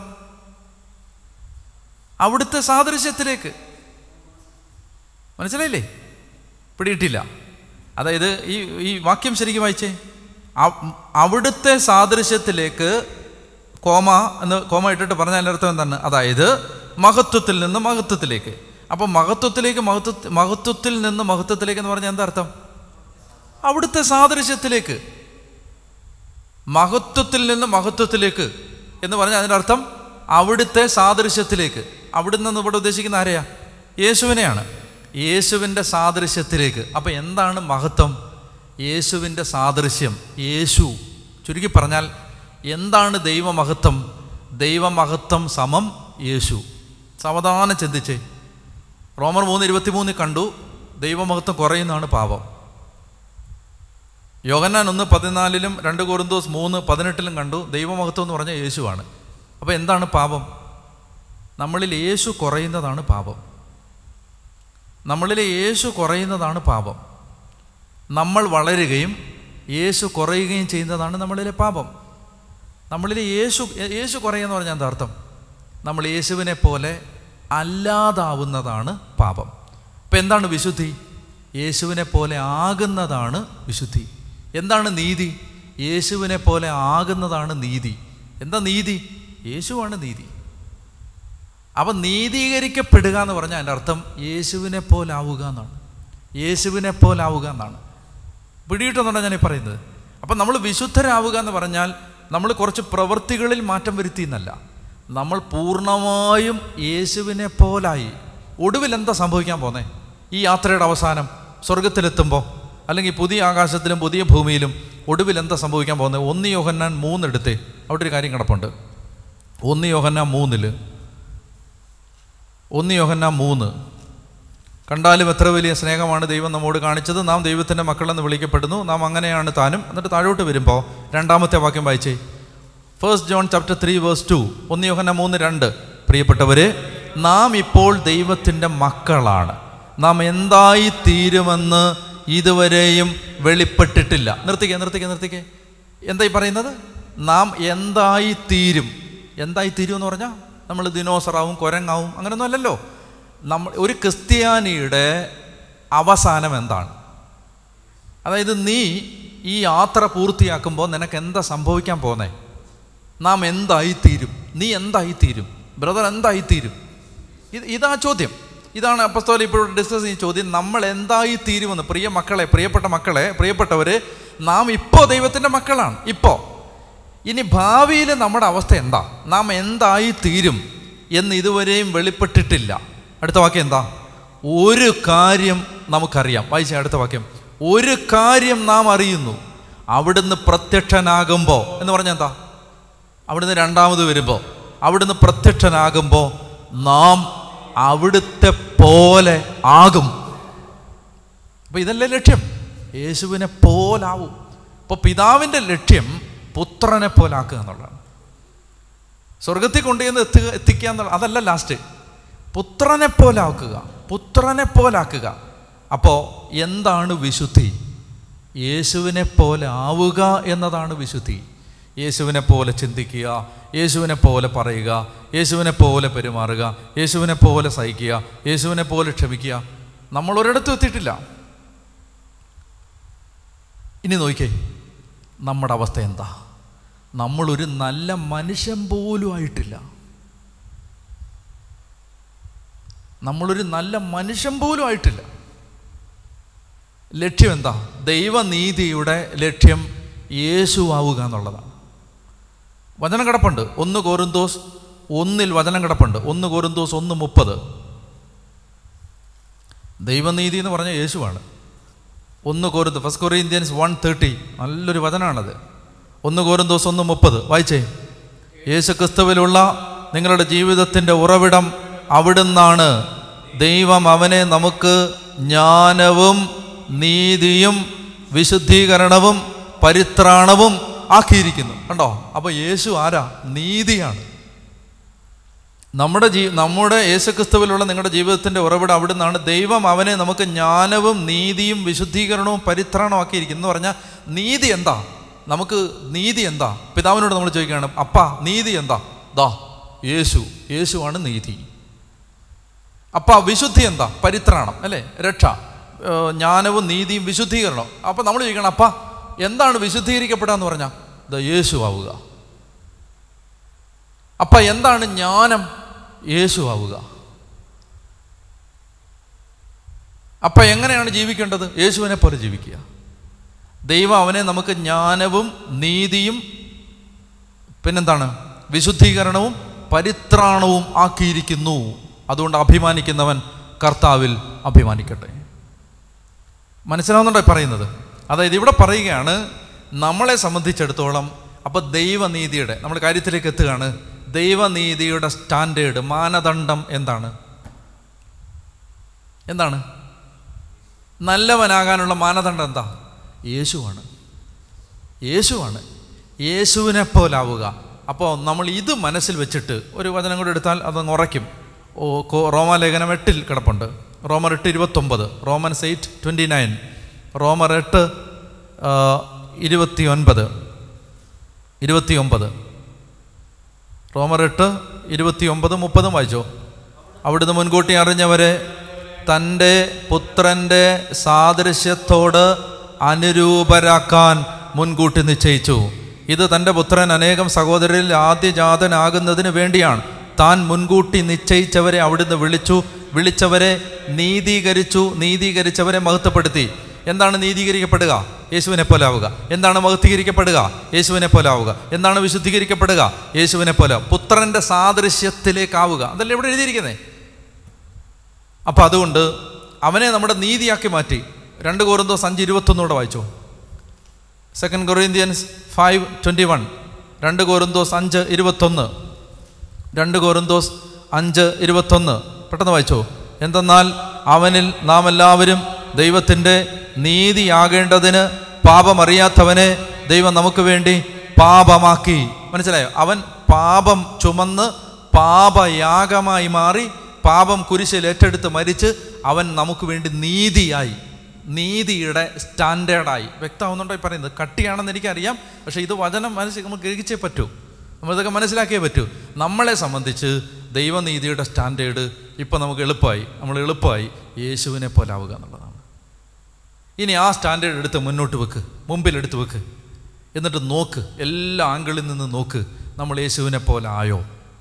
അവിടുത്തെ സാദൃശ്യത്തിലേക്ക് മനസ്സിലായില്ലേ പിടിയിട്ടില്ല അതായത് ഈ ഈ വാക്യം ശരിക്കും വായിച്ചേ അവ്- അവിടുത്തെ സാദൃശ്യത്തിലേക്ക് കോമ എന്ന് കോമ ഇട്ടിട്ട് പറഞ്ഞാൽ അർത്ഥം എന്താണ് അതായത് മഹത്വത്തിൽ നിന്ന് മഹത്വത്തിലേക്ക് അപ്പോൾ മഹത്വത്തിലേക്ക് മഹത്വ മഹത്വത്തിൽ നിന്ന് മഹത്വത്തിലേക്ക് എന്ന് പറഞ്ഞാൽ എന്താ അർത്ഥം അവിടുത്തെ സാദൃശ്യത്തിലേക്ക് മഹത്വത്തിൽ നിന്ന് മഹത്വത്തിലേക്ക് എന്ന് പറഞ്ഞാൽ അതിൻ്റെ അർത്ഥം അവിടുത്തെ സാദൃശ്യത്തിലേക്ക് അവിടുന്ന് നിന്ന് ഇവിടെ ഉദ്ദേശിക്കുന്ന ആരെയാ യേശുവിനെയാണ് യേശുവിൻ്റെ സാദൃശ്യത്തിലേക്ക് അപ്പം എന്താണ് മഹത്വം യേശുവിൻ്റെ സാദൃശ്യം യേശു ചുരുക്കി പറഞ്ഞാൽ എന്താണ് ദൈവമഹത്വം ദൈവമഹത്വം സമം യേശു സാവധാനം ചിന്തിച്ചേ റോമർ മൂന്ന് ഇരുപത്തി മൂന്നിൽ കണ്ടു ദൈവമഹത്വം കുറയുന്നതാണ് പാപം യോഗന്നാൻ ഒന്ന് പതിനാലിലും രണ്ട് കോറിന്തോസ് മൂന്ന് പതിനെട്ടിലും കണ്ടു ദൈവമഹത്വം എന്ന് പറഞ്ഞാൽ യേശുവാണ് അപ്പോൾ എന്താണ് പാപം നമ്മളിൽ യേശു കുറയുന്നതാണ് പാപം നമ്മളിലെ യേശു കുറയുന്നതാണ് പാപം നമ്മൾ വളരുകയും യേശു കുറയുകയും ചെയ്യുന്നതാണ് നമ്മളിലെ പാപം നമ്മളിലെ യേശു യേശു കുറയുമെന്ന് പറഞ്ഞാൽ എന്താ അർത്ഥം നമ്മൾ യേശുവിനെ പോലെ അല്ലാതാവുന്നതാണ് പാപം അപ്പം എന്താണ് വിശുദ്ധി യേശുവിനെ പോലെ ആകുന്നതാണ് വിശുദ്ധി എന്താണ് നീതി യേശുവിനെ പോലെ ആകുന്നതാണ് നീതി എന്താ നീതി യേശുവാണ് നീതി അപ്പം നീതീകരിക്കപ്പെടുക എന്ന് പറഞ്ഞാൽ അതിൻ്റെ അർത്ഥം യേശുവിനെ പോലാവുക എന്നാണ് യേശുവിനെ പോലാവുക എന്നാണ് പിടിയിട്ടെന്നാണ് ഞാൻ ഈ പറയുന്നത് അപ്പം നമ്മൾ വിശുദ്ധരാവുക എന്ന് പറഞ്ഞാൽ നമ്മൾ കുറച്ച് പ്രവൃത്തികളിൽ മാറ്റം വരുത്തി എന്നല്ല നമ്മൾ പൂർണ്ണമായും യേശുവിനെ പോലായി ഒടുവിൽ എന്താ സംഭവിക്കാൻ പോന്നേ ഈ യാത്രയുടെ അവസാനം സ്വർഗത്തിലെത്തുമ്പോൾ അല്ലെങ്കിൽ പുതിയ ആകാശത്തിലും പുതിയ ഭൂമിയിലും ഒടുവിൽ എന്താ സംഭവിക്കാൻ പോകുന്നത് ഒന്ന് യോഹന്നാൻ മൂന്നെടുത്തേ അവിടെ ഒരു കാര്യം കിടപ്പുണ്ട് ഒന്ന് യോഹന്നാൻ മൂന്നില് ഒന്ന് യോഹന്നാൻ മൂന്ന് കണ്ടാലും എത്ര വലിയ സ്നേഹമാണ് ദൈവം നമ്മോട് കാണിച്ചത് നാം ദൈവത്തിൻ്റെ മക്കളെന്ന് വിളിക്കപ്പെടുന്നു നാം അങ്ങനെയാണ് താനും എന്നിട്ട് താഴോട്ട് വരുമ്പോൾ രണ്ടാമത്തെ വാക്യം വായിച്ചേ first John chapter three verse two ഒന്ന് യോഹന മൂന്ന് രണ്ട് പ്രിയപ്പെട്ടവരെ നാം ഇപ്പോൾ ദൈവത്തിൻ്റെ മക്കളാണ് നാം എന്തായി തീരുമെന്ന് ഇതുവരെയും വെളിപ്പെട്ടിട്ടില്ല നിർത്തിക്കേ നിർത്തിക്കേ നിർത്തിക്കേ എന്തായി പറയുന്നത് നാം എന്തായി തീരും എന്തായി തീരും എന്ന് പറഞ്ഞാൽ നമ്മൾ ദിനോസറാവും കുരങ്ങാവും അങ്ങനെയൊന്നും അല്ലല്ലോ നമ്മൾ ഒരു ക്രിസ്ത്യാനിയുടെ അവസാനം എന്താണ് അതായത് നീ ഈ യാത്ര പൂർത്തിയാക്കുമ്പോൾ നിനക്ക് എന്താ സംഭവിക്കാൻ പോന്നേ നാം എന്തായിത്തീരും നീ എന്തായിത്തീരും ബ്രദർ എന്തായിത്തീരും ഇത് ഇതാ ചോദ്യം ഇതാണ് അപ്പസ്തോല ഇപ്പോൾ ഡിസ്കസ് ചെയ്യുന്ന ചോദ്യം നമ്മൾ എന്തായിത്തീരുമെന്ന് പ്രിയ മക്കളെ പ്രിയപ്പെട്ട മക്കളെ പ്രിയപ്പെട്ടവര് നാം ഇപ്പോൾ ദൈവത്തിൻ്റെ മക്കളാണ് ഇപ്പോൾ ഇനി ഭാവിയിൽ നമ്മുടെ അവസ്ഥ എന്താ നാം എന്തായി തീരും എന്ന് ഇതുവരെയും വെളിപ്പെട്ടിട്ടില്ല അടുത്ത വാക്യം എന്താ ഒരു കാര്യം നമുക്കറിയാം വായിച്ച അടുത്ത വാക്യം ഒരു കാര്യം നാം അറിയുന്നു അവിടുന്ന് പ്രത്യക്ഷനാകുമ്പോൾ എന്ന് പറഞ്ഞാൽ എന്താ അവിടുന്ന് രണ്ടാമത് വരുമ്പോൾ അവിടുന്ന് പ്രത്യക്ഷനാകുമ്പോൾ നാം അവിടുത്തെ പോലെ ആകും അപ്പോൾ ഇതല്ലേ ലക്ഷ്യം യേശുവിനെ പോലാവും അപ്പോൾ പിതാവിൻ്റെ ലക്ഷ്യം പുത്രനെ പോലാക്കുക എന്നുള്ളതാണ് സ്വർഗത്തിൽ കൊണ്ടുചെന്ന് എത്തുക എത്തിക്കുക എന്നുള്ള അതല്ല ലാസ്റ്റ് പുത്രനെ പോലാക്കുക പുത്രനെ പോലാക്കുക അപ്പോൾ എന്താണ് വിശുദ്ധി യേശുവിനെ പോലെ ആവുക എന്നതാണ് വിശുദ്ധി യേശുവിനെ പോലെ ചിന്തിക്കുക യേശുവിനെ പോലെ പറയുക യേശുവിനെ പോലെ പെരുമാറുക യേശുവിനെ പോലെ സഹിക്കുക യേശുവിനെ പോലെ ക്ഷമിക്കുക നമ്മൾ ഒരിടത്തും എത്തിയിട്ടില്ല ഇനി നോക്കിക്കേ നമ്മുടെ അവസ്ഥ എന്താ നമ്മളൊരു നല്ല മനുഷ്യൻ പോലും ആയിട്ടില്ല നമ്മളൊരു നല്ല മനുഷ്യൻ പോലും ആയിട്ടില്ല ലക്ഷ്യം എന്താ ദൈവനീതിയുടെ ലക്ഷ്യം യേശു ആവുക എന്നുള്ളതാണ് വചനം കിടപ്പുണ്ട് ഒന്ന് കോറിന്തോസ് ഒന്നിൽ വചനം കിടപ്പുണ്ട് ഒന്ന് കോറിന്തോസ് ഒന്ന് മുപ്പത് ദൈവനീതി എന്ന് പറഞ്ഞാൽ യേശുവാണ് ഒന്ന് കോരുന്ന് ഫസ്റ്റ് കൊറിയന്ത്യൻസ് വൺ തേർട്ടി നല്ലൊരു വചനാണത് ഒന്ന് കോരുന്തോസ് ഒന്ന് മുപ്പത് വായിച്ചേ യേശു ക്രിസ്തുവിലുള്ള നിങ്ങളുടെ ജീവിതത്തിൻ്റെ ഉറവിടം അവിടുന്നാണ് ദൈവം അവനെ നമുക്ക് ജ്ഞാനവും നീതിയും വിശുദ്ധീകരണവും പരിത്രാണവും ആക്കിയിരിക്കുന്നു കണ്ടോ അപ്പോൾ യേശു ആരാ നീതിയാണ് നമ്മുടെ ജീ നമ്മുടെ യേശുക്രിസ്തുവിലുള്ള നിങ്ങളുടെ ജീവിതത്തിൻ്റെ ഉറവിടം അവിടുന്നാണ് ദൈവം അവനെ നമുക്ക് ജ്ഞാനവും നീതിയും വിശുദ്ധീകരണവും പരിത്രാണവും ആക്കിയിരിക്കുന്നു എന്ന് പറഞ്ഞാൽ നീതി എന്താ നമുക്ക് നീതി എന്താ പിതാവിനോട് നമ്മൾ ചോദിക്കുകയാണ് അപ്പ നീതി എന്താ ദാ യേശു യേശുവാണ് നീതി അപ്പ വിശുദ്ധി എന്താ പരിത്രാണം അല്ലേ രക്ഷ ഏർ ജ്ഞാനവും നീതിയും വിശുദ്ധീകരണവും അപ്പം നമ്മൾ ചോദിക്കണം അപ്പ എന്താണ് വിശുദ്ധീകരിക്കപ്പെടുക എന്ന് പറഞ്ഞാൽ ദ യേശു ആവുക അപ്പ എന്താണ് ജ്ഞാനം യേശു ആവുക അപ്പൊ എങ്ങനെയാണ് ജീവിക്കേണ്ടത് യേശുവിനെ പോലെ ജീവിക്കുക ദൈവം അവനെ നമുക്ക് ജ്ഞാനവും നീതിയും പിന്നെന്താണ് വിശുദ്ധീകരണവും പരിത്രാണവും ആക്കിയിരിക്കുന്നു അതുകൊണ്ട് അഭിമാനിക്കുന്നവൻ കർത്താവിൽ അഭിമാനിക്കട്ടെ മനസ്സിലാവുന്നുണ്ടോ ഈ പറയുന്നത് അതായത് ഇവിടെ പറയുകയാണ് നമ്മളെ സംബന്ധിച്ചിടത്തോളം അപ്പോൾ ദൈവനീതിയുടെ നമ്മൾ കാര്യത്തിലേക്ക് എത്തുകയാണ് ദൈവനീതിയുടെ സ്റ്റാൻഡേർഡ് മാനദണ്ഡം എന്താണ് എന്താണ് നല്ലവനാകാനുള്ള മാനദണ്ഡം എന്താ യേശുവാണ് യേശുവാണ് യേശുവിനെ പോലാവുക അപ്പോൾ നമ്മൾ ഇത് മനസ്സിൽ വെച്ചിട്ട് ഒരു വചനം കൂടെ എടുത്താൽ അതങ്ങ് ഉറയ്ക്കും ഓ കോ- റോമാലേഖനം എട്ടിൽ കിടപ്പുണ്ട് റോമർ എട്ട് ഇരുപത്തൊമ്പത് റോമൻസ് എയ്റ്റ് ട്വൻറ്റി നയൻ റോമർ എട്ട് ആ, ഇരുപത്തി ഒൻപത് ഇരുപത്തി ഒമ്പത് റോമർ എട്ട് ഇരുപത്തി ഒമ്പത് മുപ്പതും വായിച്ചോ അവിടുന്ന് മുൻകൂട്ടി അറിഞ്ഞവരെ തൻ്റെ പുത്രൻ്റെ സാദൃശ്യത്തോട് അനുരൂപരാക്കാൻ മുൻകൂട്ടി നിശ്ചയിച്ചു ഇത് തൻ്റെ പുത്രൻ അനേകം സഹോദരരിൽ ആദ്യജാതനാകുന്നതിന് വേണ്ടിയാണ് താൻ മുൻകൂട്ടി നിശ്ചയിച്ചവരെ അവിടുന്ന് വിളിച്ചു വിളിച്ചവരെ നീതീകരിച്ചു നീതീകരിച്ചവരെ മഹത്വപ്പെടുത്തി എന്താണ് നീതീകരിക്കപ്പെടുക യേശുവിനെ പോലെ ആവുക എന്താണ് മഹത്വീകരിക്കപ്പെടുക യേശുവിനെ പോലെ ആവുക എന്താണ് വിശുദ്ധീകരിക്കപ്പെടുക യേശുവിനെ പോലെ പുത്രൻ്റെ സാദൃശ്യത്തിലേക്കാവുക അതല്ലേ ഇവിടെ എഴുതിയിരിക്കുന്നത് അപ്പം അതുകൊണ്ട് അവനെ നമ്മുടെ നീതിയാക്കി മാറ്റി രണ്ട് കോറിന്തോസ് അഞ്ച് ഇരുപത്തൊന്നൂടെ വായിച്ചു second Corinthians five twenty one രണ്ട് കോറിന്തോസ് അഞ്ച് ഇരുപത്തൊന്ന് രണ്ട് കോറിന്തോസ് അഞ്ച് ഇരുപത്തൊന്ന് പെട്ടെന്ന് വായിച്ചോ എന്തെന്നാൽ അവനിൽ നാം എല്ലാവരും ദൈവത്തിൻ്റെ നീതിയാകേണ്ടതിന് പാപമറിയാത്തവനെ ദൈവം നമുക്ക് വേണ്ടി പാപമാക്കി മനസ്സിലായോ അവൻ പാപം ചുമന്ന് പാപയാഗമായി മാറി പാപം കുരിശിൽ ഏറ്റെടുത്ത് മരിച്ച് അവൻ നമുക്ക് വേണ്ടി നീതിയായി നീതിയുടെ സ്റ്റാൻഡേർഡായി വ്യക്തമാവുന്നുണ്ടോ ഈ പറയുന്നത് കട്ടിയാണെന്ന് എനിക്കറിയാം പക്ഷേ ഇത് വചനം മനസ്സിൽ നമ്മൾ ഗ്രഹിച്ചേ പറ്റൂ നമ്മളിതൊക്കെ മനസ്സിലാക്കിയേ പറ്റൂ നമ്മളെ സംബന്ധിച്ച് ദൈവനീതിയുടെ സ്റ്റാൻഡേർഡ് ഇപ്പം നമുക്ക് എളുപ്പമായി നമ്മൾ എളുപ്പമായി യേശുവിനെ പോലെ ആവുക എന്നുള്ളതാണ് ഇനി ആ സ്റ്റാൻഡേർഡ് എടുത്ത് മുന്നോട്ട് വെക്ക് മുമ്പിൽ എടുത്ത് വെക്ക് എന്നിട്ട് നോക്ക് എല്ലാ ആംഗിളിൽ നിന്ന് നോക്ക് നമ്മൾ യേശുവിനെ പോലെ ആയോ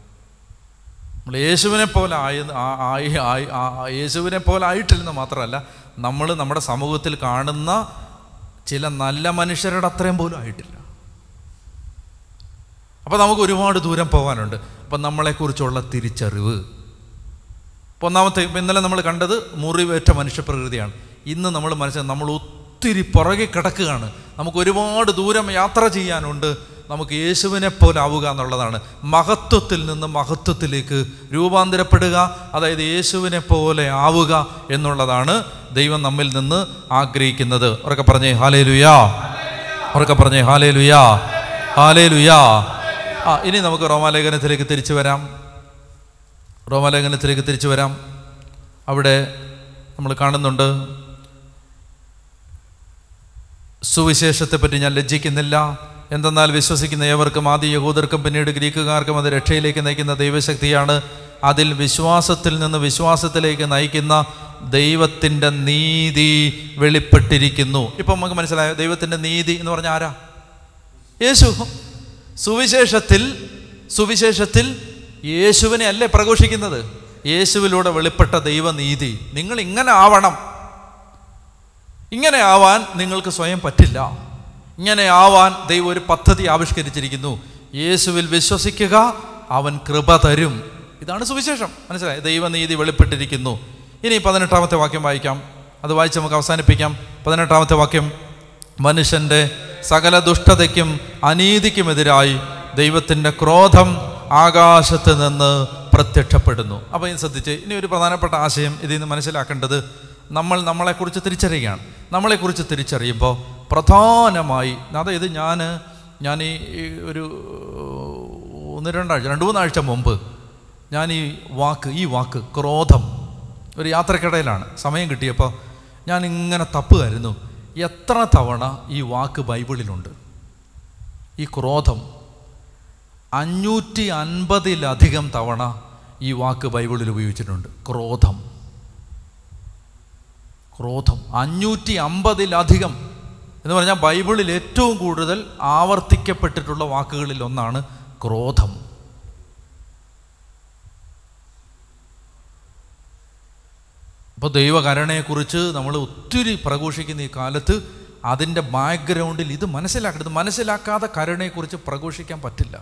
നമ്മൾ യേശുവിനെ പോലെ ആയ ആ- ആയി ആയി- ആ- ആ- യേശുവിനെ പോലെ ആയിട്ടില്ലെന്ന് മാത്രമല്ല നമ്മൾ നമ്മുടെ സമൂഹത്തിൽ കാണുന്ന ചില നല്ല മനുഷ്യരുടെ അത്രയും പോലും ആയിട്ടില്ല അപ്പോൾ നമുക്ക് ഒരുപാട് ദൂരം പോകാനുണ്ട് അപ്പം നമ്മളെക്കുറിച്ചുള്ള തിരിച്ചറിവ് ഇപ്പോൾ ഒന്നാമത്തെ ഇപ്പം ഇന്നലെ നമ്മൾ കണ്ടത് മുറിവേറ്റ മനുഷ്യപ്രകൃതിയാണ് ഇന്ന് നമ്മൾ മനസ്സിലാക്കി നമ്മൾ ഒത്തിരി പുറകെ കിടക്കുകയാണ് നമുക്ക് ഒരുപാട് ദൂരം യാത്ര ചെയ്യാനുണ്ട് നമുക്ക് യേശുവിനെ പോലെ ആവുക എന്നുള്ളതാണ് മഹത്വത്തിൽ നിന്ന് മഹത്വത്തിലേക്ക് രൂപാന്തരപ്പെടുക അതായത് യേശുവിനെ പോലെ ആവുക എന്നുള്ളതാണ് ദൈവം നമ്മിൽ നിന്ന് ആഗ്രഹിക്കുന്നത് ഉറക്കെ പറഞ്ഞേ ഹാലേ ലുയാ ഉറക്കെ പറഞ്ഞേ ഹാലേ ലുയാ ഹാലേ ലുയാ ആ ഇനി നമുക്ക് റോമാലേഖനത്തിലേക്ക് തിരിച്ചു വരാം റോമാലേഖനത്തിലേക്ക് തിരിച്ചു വരാം അവിടെ നമ്മൾ കാണുന്നുണ്ട് സുവിശേഷത്തെപ്പറ്റി ഞാൻ ലജ്ജിക്കുന്നില്ല എന്തെന്നാൽ വിശ്വസിക്കുന്ന ഏവർക്കും ആദ്യ യഹൂദർക്കും പിന്നീട് ഗ്രീക്കുകാർക്കും അത് രക്ഷയിലേക്ക് നയിക്കുന്ന ദൈവശക്തിയാണ് അതിൽ വിശ്വാസത്തിൽ നിന്ന് വിശ്വാസത്തിലേക്ക് നയിക്കുന്ന ദൈവത്തിൻ്റെ നീതി വെളിപ്പെട്ടിരിക്കുന്നു ഇപ്പം നമുക്ക് മനസ്സിലായോ ദൈവത്തിൻ്റെ നീതി എന്ന് പറഞ്ഞാൽ ആരാ യേശു സുവിശേഷത്തിൽ സുവിശേഷത്തിൽ യേശുവിനെ അല്ലേ പ്രഘോഷിക്കുന്നത് യേശുവിലൂടെ വെളിപ്പെട്ട ദൈവനീതി നിങ്ങൾ ഇങ്ങനെ ആവണം ഇങ്ങനെ ആവാൻ നിങ്ങൾക്ക് സ്വയം പറ്റില്ല ഇങ്ങനെ ആവാൻ ദൈവം ഒരു പദ്ധതി ആവിഷ്കരിച്ചിരിക്കുന്നു യേശുവിൽ വിശ്വസിക്കുക അവൻ കൃപ തരും ഇതാണ് സുവിശേഷം മനസ്സിലായി ദൈവനീതി വെളിപ്പെട്ടിരിക്കുന്നു ഇനി പതിനെട്ടാമത്തെ വാക്യം വായിക്കാം അത് വായിച്ച് നമുക്ക് അവസാനിപ്പിക്കാം പതിനെട്ടാമത്തെ വാക്യം മനുഷ്യൻ്റെ സകല ദുഷ്ടതയ്ക്കും അനീതിക്കുമെതിരായി ദൈവത്തിൻ്റെ ക്രോധം ആകാശത്ത് നിന്ന് പ്രത്യക്ഷപ്പെടുന്നു അപ്പോൾ ഇത് ശ്രദ്ധിച്ച് ഇനി ഒരു പ്രധാനപ്പെട്ട ആശയം ഇതിൽ നിന്ന് മനസ്സിലാക്കേണ്ടത് നമ്മൾ നമ്മളെക്കുറിച്ച് തിരിച്ചറിയുകയാണ് നമ്മളെക്കുറിച്ച് തിരിച്ചറിയുമ്പോൾ പ്രധാനമായി അതായത് ഞാൻ ഞാൻ ഈ ഈ ഒരു ഒന്ന് രണ്ടാഴ്ച രണ്ട് മൂന്നാഴ്ച മുമ്പ് ഞാൻ ഈ വാക്ക് ഈ വാക്ക് ക്രോധം ഒരു യാത്രക്കിടയിലാണ് സമയം കിട്ടിയപ്പോൾ ഞാൻ ഇങ്ങനെ തപ്പുമായിരുന്നു എത്ര തവണ ഈ വാക്ക് ബൈബിളിലുണ്ട് ഈ ക്രോധം അഞ്ഞൂറ്റി അൻപതിലധികം തവണ ഈ വാക്ക് ബൈബിളിൽ ഉപയോഗിച്ചിട്ടുണ്ട് ക്രോധം ക്രോധം അഞ്ഞൂറ്റി അമ്പതിലധികം എന്ന് പറഞ്ഞാൽ ബൈബിളിൽ ഏറ്റവും കൂടുതൽ ആവർത്തിക്കപ്പെട്ടിട്ടുള്ള വാക്കുകളിൽ ഒന്നാണ് ക്രോധം അപ്പോൾ ദൈവകരുണയെക്കുറിച്ച് നമ്മൾ ഒത്തിരി പ്രഘോഷിക്കുന്ന ഈ കാലത്ത് അതിൻ്റെ ബാക്ക്ഗ്രൗണ്ടിൽ ഇത് മനസ്സിലാക്കരുത് മനസ്സിലാക്കാതെ കരുണയെക്കുറിച്ച് പ്രഘോഷിക്കാൻ പറ്റില്ല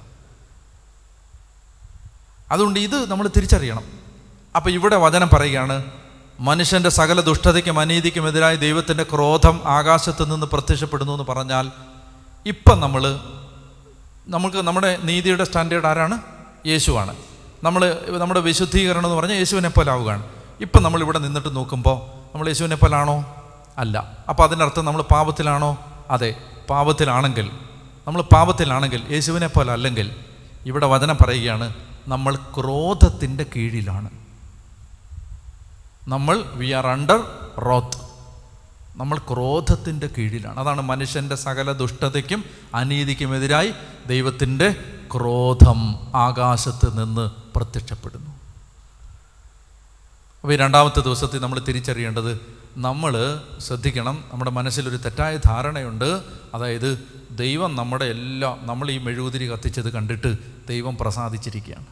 അതുകൊണ്ട് ഇത് നമ്മൾ തിരിച്ചറിയണം അപ്പോൾ ഇവിടെ വചനം പറയുകയാണ് മനുഷ്യൻ്റെ സകല ദുഷ്ടതയ്ക്കും അനീതിക്കും എതിരായി ദൈവത്തിൻ്റെ ക്രോധം ആകാശത്ത് നിന്ന് പ്രത്യക്ഷപ്പെടുന്നു എന്ന് പറഞ്ഞാൽ ഇപ്പം നമ്മൾ നമുക്ക് നമ്മുടെ നീതിയുടെ സ്റ്റാൻഡേർഡ് ആരാണ് യേശുവാണ് നമ്മൾ നമ്മുടെ വിശുദ്ധീകരണം എന്ന് പറഞ്ഞാൽ യേശുവിനെ പോലെ ആവുകയാണ് ഇപ്പം നമ്മൾ ഇവിടെ നിന്നിട്ട് നോക്കുമ്പോൾ നമ്മൾ യേശുവിനെ പോലാണോ അല്ല അപ്പോൾ അതിനർത്ഥം നമ്മൾ പാപത്തിലാണോ അതെ പാപത്തിലാണെങ്കിൽ നമ്മൾ പാപത്തിലാണെങ്കിൽ യേശുവിനെ പോലെ അല്ലെങ്കിൽ ഇവിടെ വചനം പറയുകയാണ് നമ്മൾ ക്രോധത്തിൻ്റെ കീഴിലാണ് നമ്മൾ വി ആർ അണ്ടർ റോത്ത് നമ്മൾ ക്രോധത്തിൻ്റെ കീഴിലാണ് അതാണ് മനുഷ്യൻ്റെ സകല ദുഷ്ടതയ്ക്കും അനീതിക്കുമെതിരായി ദൈവത്തിൻ്റെ ക്രോധം ആകാശത്ത് നിന്ന് പ്രത്യക്ഷപ്പെടുന്നു അപ്പോൾ ഈ രണ്ടാമത്തെ ദിവസത്തിൽ നമ്മൾ തിരിച്ചറിയേണ്ടത് നമ്മൾ ശ്രദ്ധിക്കണം നമ്മുടെ മനസ്സിലൊരു തെറ്റായ ധാരണയുണ്ട് അതായത് ദൈവം നമ്മുടെ എല്ലാ നമ്മൾ ഈ മെഴുകുതിരി കത്തിച്ചത് കണ്ടിട്ട് ദൈവം പ്രസാദിച്ചിരിക്കുകയാണ്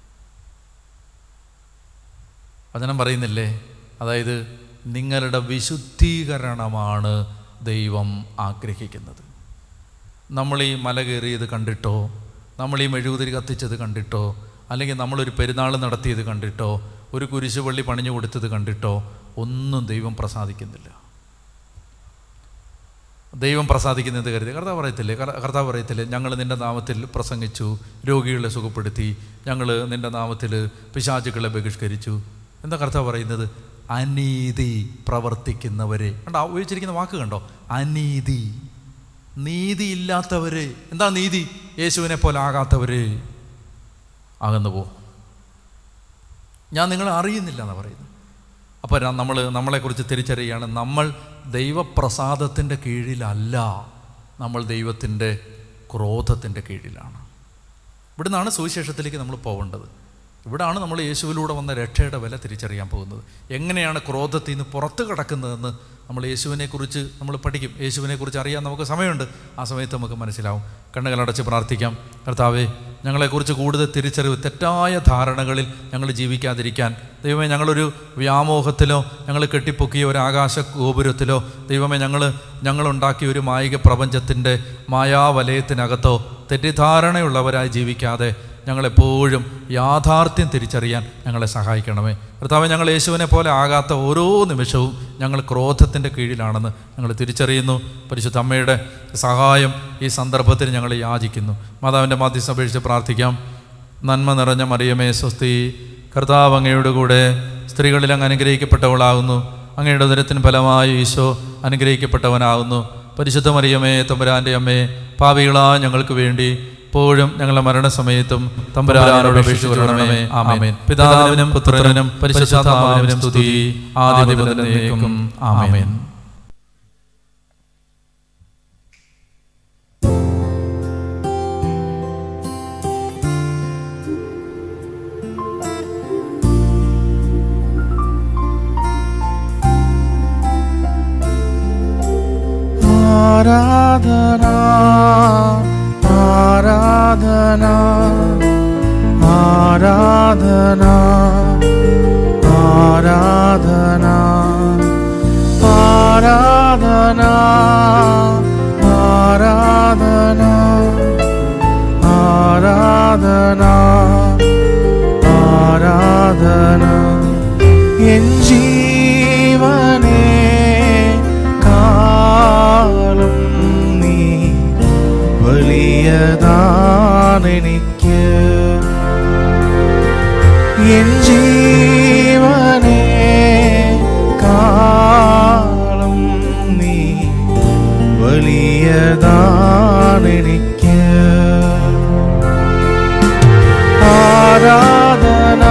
വചനം പറയുന്നില്ലേ അതായത് നിങ്ങളുടെ വിശുദ്ധീകരണമാണ് ദൈവം ആഗ്രഹിക്കുന്നത് നമ്മൾ ഈ മല കയറിയത് കണ്ടിട്ടോ നമ്മൾ ഈ മെഴുകുതിരി കത്തിച്ചത് കണ്ടിട്ടോ അല്ലെങ്കിൽ നമ്മളൊരു പെരുന്നാൾ നടത്തിയത് കണ്ടിട്ടോ ഒരു കുരിശുപള്ളി പണിഞ്ഞു കൊടുത്തത് കണ്ടിട്ടോ ഒന്നും ദൈവം പ്രസാദിക്കുന്നില്ല ദൈവം പ്രസാദിക്കുന്നത് കരുതി കർത്താവ് പറയത്തില്ലേ കർ- കർത്താവ് പറയത്തില്ലേ ഞങ്ങൾ നിൻ്റെ നാമത്തിൽ പ്രസംഗിച്ചു രോഗികളെ സുഖപ്പെടുത്തി ഞങ്ങൾ നിൻ്റെ നാമത്തിൽ പിശാചുക്കളെ ബഹിഷ്കരിച്ചു എന്താ കർത്താവ് പറയുന്നത് അനീതി പ്രവർത്തിക്കുന്നവരെ കണ്ടോ ഉപയോഗിച്ചിരിക്കുന്ന വാക്ക് കണ്ടോ അനീതി നീതിയില്ലാത്തവര് എന്താ നീതി യേശുവിനെ പോലെ ആകാത്തവര് അകന്നു പോ ഞാൻ നിങ്ങളെ അറിയുന്നില്ല എന്നാണ് പറയുന്നത് അപ്പോൾ നമ്മൾ നമ്മളെക്കുറിച്ച് തിരിച്ചറിയുകയാണ് നമ്മൾ ദൈവപ്രസാദത്തിൻ്റെ കീഴിലല്ല നമ്മൾ ദൈവത്തിൻ്റെ ക്രോധത്തിൻ്റെ കീഴിലാണ് ഇവിടുന്നാണ് സുവിശേഷത്തിലേക്ക് നമ്മൾ പോകേണ്ടത് ഇവിടാണ് നമ്മൾ യേശുവിലൂടെ വന്ന രക്ഷയുടെ വില തിരിച്ചറിയാൻ പോകുന്നത് എങ്ങനെയാണ് ക്രോധത്തിൽ നിന്ന് പുറത്ത് കിടക്കുന്നതെന്ന് നമ്മൾ യേശുവിനെക്കുറിച്ച് നമ്മൾ പഠിക്കും യേശുവിനെക്കുറിച്ച് അറിയാൻ നമുക്ക് സമയമുണ്ട് ആ സമയത്ത് നമുക്ക് മനസ്സിലാവും കണ്ണുകളടച്ച് പ്രാർത്ഥിക്കാം കർത്താവേ ഞങ്ങളെക്കുറിച്ച് കൂടുതൽ തിരിച്ചറിവ് തെറ്റായ ധാരണകളിൽ ഞങ്ങൾ ജീവിക്കാതിരിക്കാൻ ദൈവമേ ഞങ്ങളൊരു വ്യാമോഹത്തിലോ ഞങ്ങൾ കെട്ടിപ്പൊക്കിയ ഒരു ആകാശ ഗോപുരത്തിലോ ദൈവമേ ഞങ്ങൾ ഞങ്ങളുണ്ടാക്കിയ ഒരു മായിക പ്രപഞ്ചത്തിൻ്റെ മായാവലയത്തിനകത്തോ തെറ്റിദ്ധാരണയുള്ളവരായി ജീവിക്കാതെ ഞങ്ങളെപ്പോഴും യാഥാർത്ഥ്യം തിരിച്ചറിയാൻ ഞങ്ങളെ സഹായിക്കണമേ കർത്താവെ ഞങ്ങൾ യേശുവിനെ പോലെ ആകാത്ത ഓരോ നിമിഷവും ഞങ്ങൾ ക്രോധത്തിൻ്റെ കീഴിലാണെന്ന് ഞങ്ങൾ തിരിച്ചറിയുന്നു പരിശുദ്ധ അമ്മയുടെ സഹായം ഈ സന്ദർഭത്തിൽ ഞങ്ങൾ യാചിക്കുന്നു മാതാവിൻ്റെ മാധ്യസ്ഥ അപേക്ഷിച്ച് പ്രാർത്ഥിക്കാം നന്മ നിറഞ്ഞ മറിയമേ സ്വസ്തി കർത്താവ് അങ്ങയുടെ കൂടെ സ്ത്രീകളിൽ അങ്ങ് അനുഗ്രഹിക്കപ്പെട്ടവളാകുന്നു അങ്ങയുടെ ഉദരത്തിന് ഫലമായി ഈശോ അനുഗ്രഹിക്കപ്പെട്ടവനാകുന്നു പരിശുദ്ധ മറിയമേ തമ്പുരാൻ്റെ അമ്മേ പാവികളാ ഞങ്ങൾക്ക് വേണ്ടി എപ്പോഴും ഞങ്ങളുടെ മരണസമയത്തും തമ്പുരാനോട് അപേക്ഷിച്ചു കൊള്ളണമേ ആമേൻ പിതാവിനും പുത്രനും പരിശുദ്ധാത്മാവിനും സ്തുതി ആദ്യം മുതൽ എന്നേക്കും ആമേൻ ആരാധന ആരാധന ആരാധന ആരാധന ആരാധന ആരാധന ആരാധന ആരാധന എൻ ജീ വലിയതാണെനിക്ക് എൻ ജീവനെ കാളും നീ വലിയതാണെനിക്ക് ആരാധന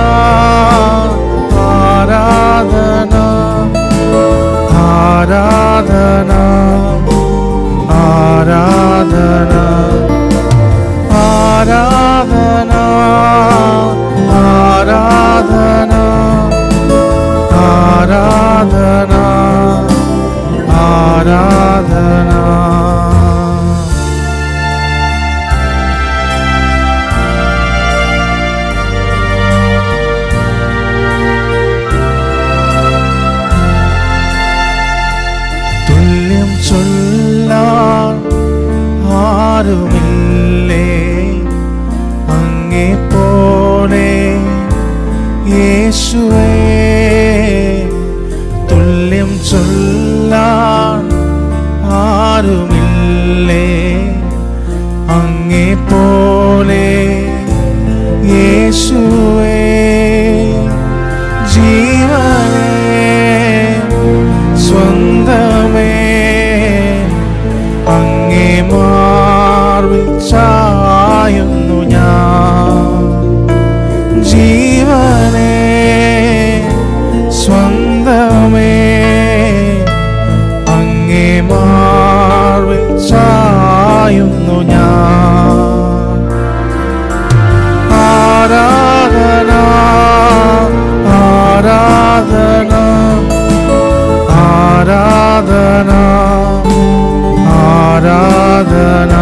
ആരാധന ആരാധന ആരാധന ആരാധന ആരാധന ആരാധന ആരാധന തുല്യം ചൊല്ലാൻ ആരുമില്ലേ അങ്ങേ പോലെ യേശുവേ തുല്യം ചൊല്ലാൻ ആരുമില്ലേ അങ്ങേ പോലെ യേശുവേ ജീവനേ സ്വന്തമേ അങ്ങേ മാർവിൽ ചായുന്നു ഞാൻ ജീവനേ സ്വന്തമേ അങ്ങേ മാർവിൽ ചായുന്നു ഞാൻ ആരാധന ആരാധന ആരാധന ആരാധന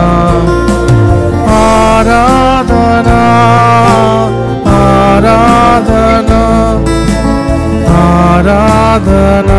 ആരാധന ആരാധന ആരാധന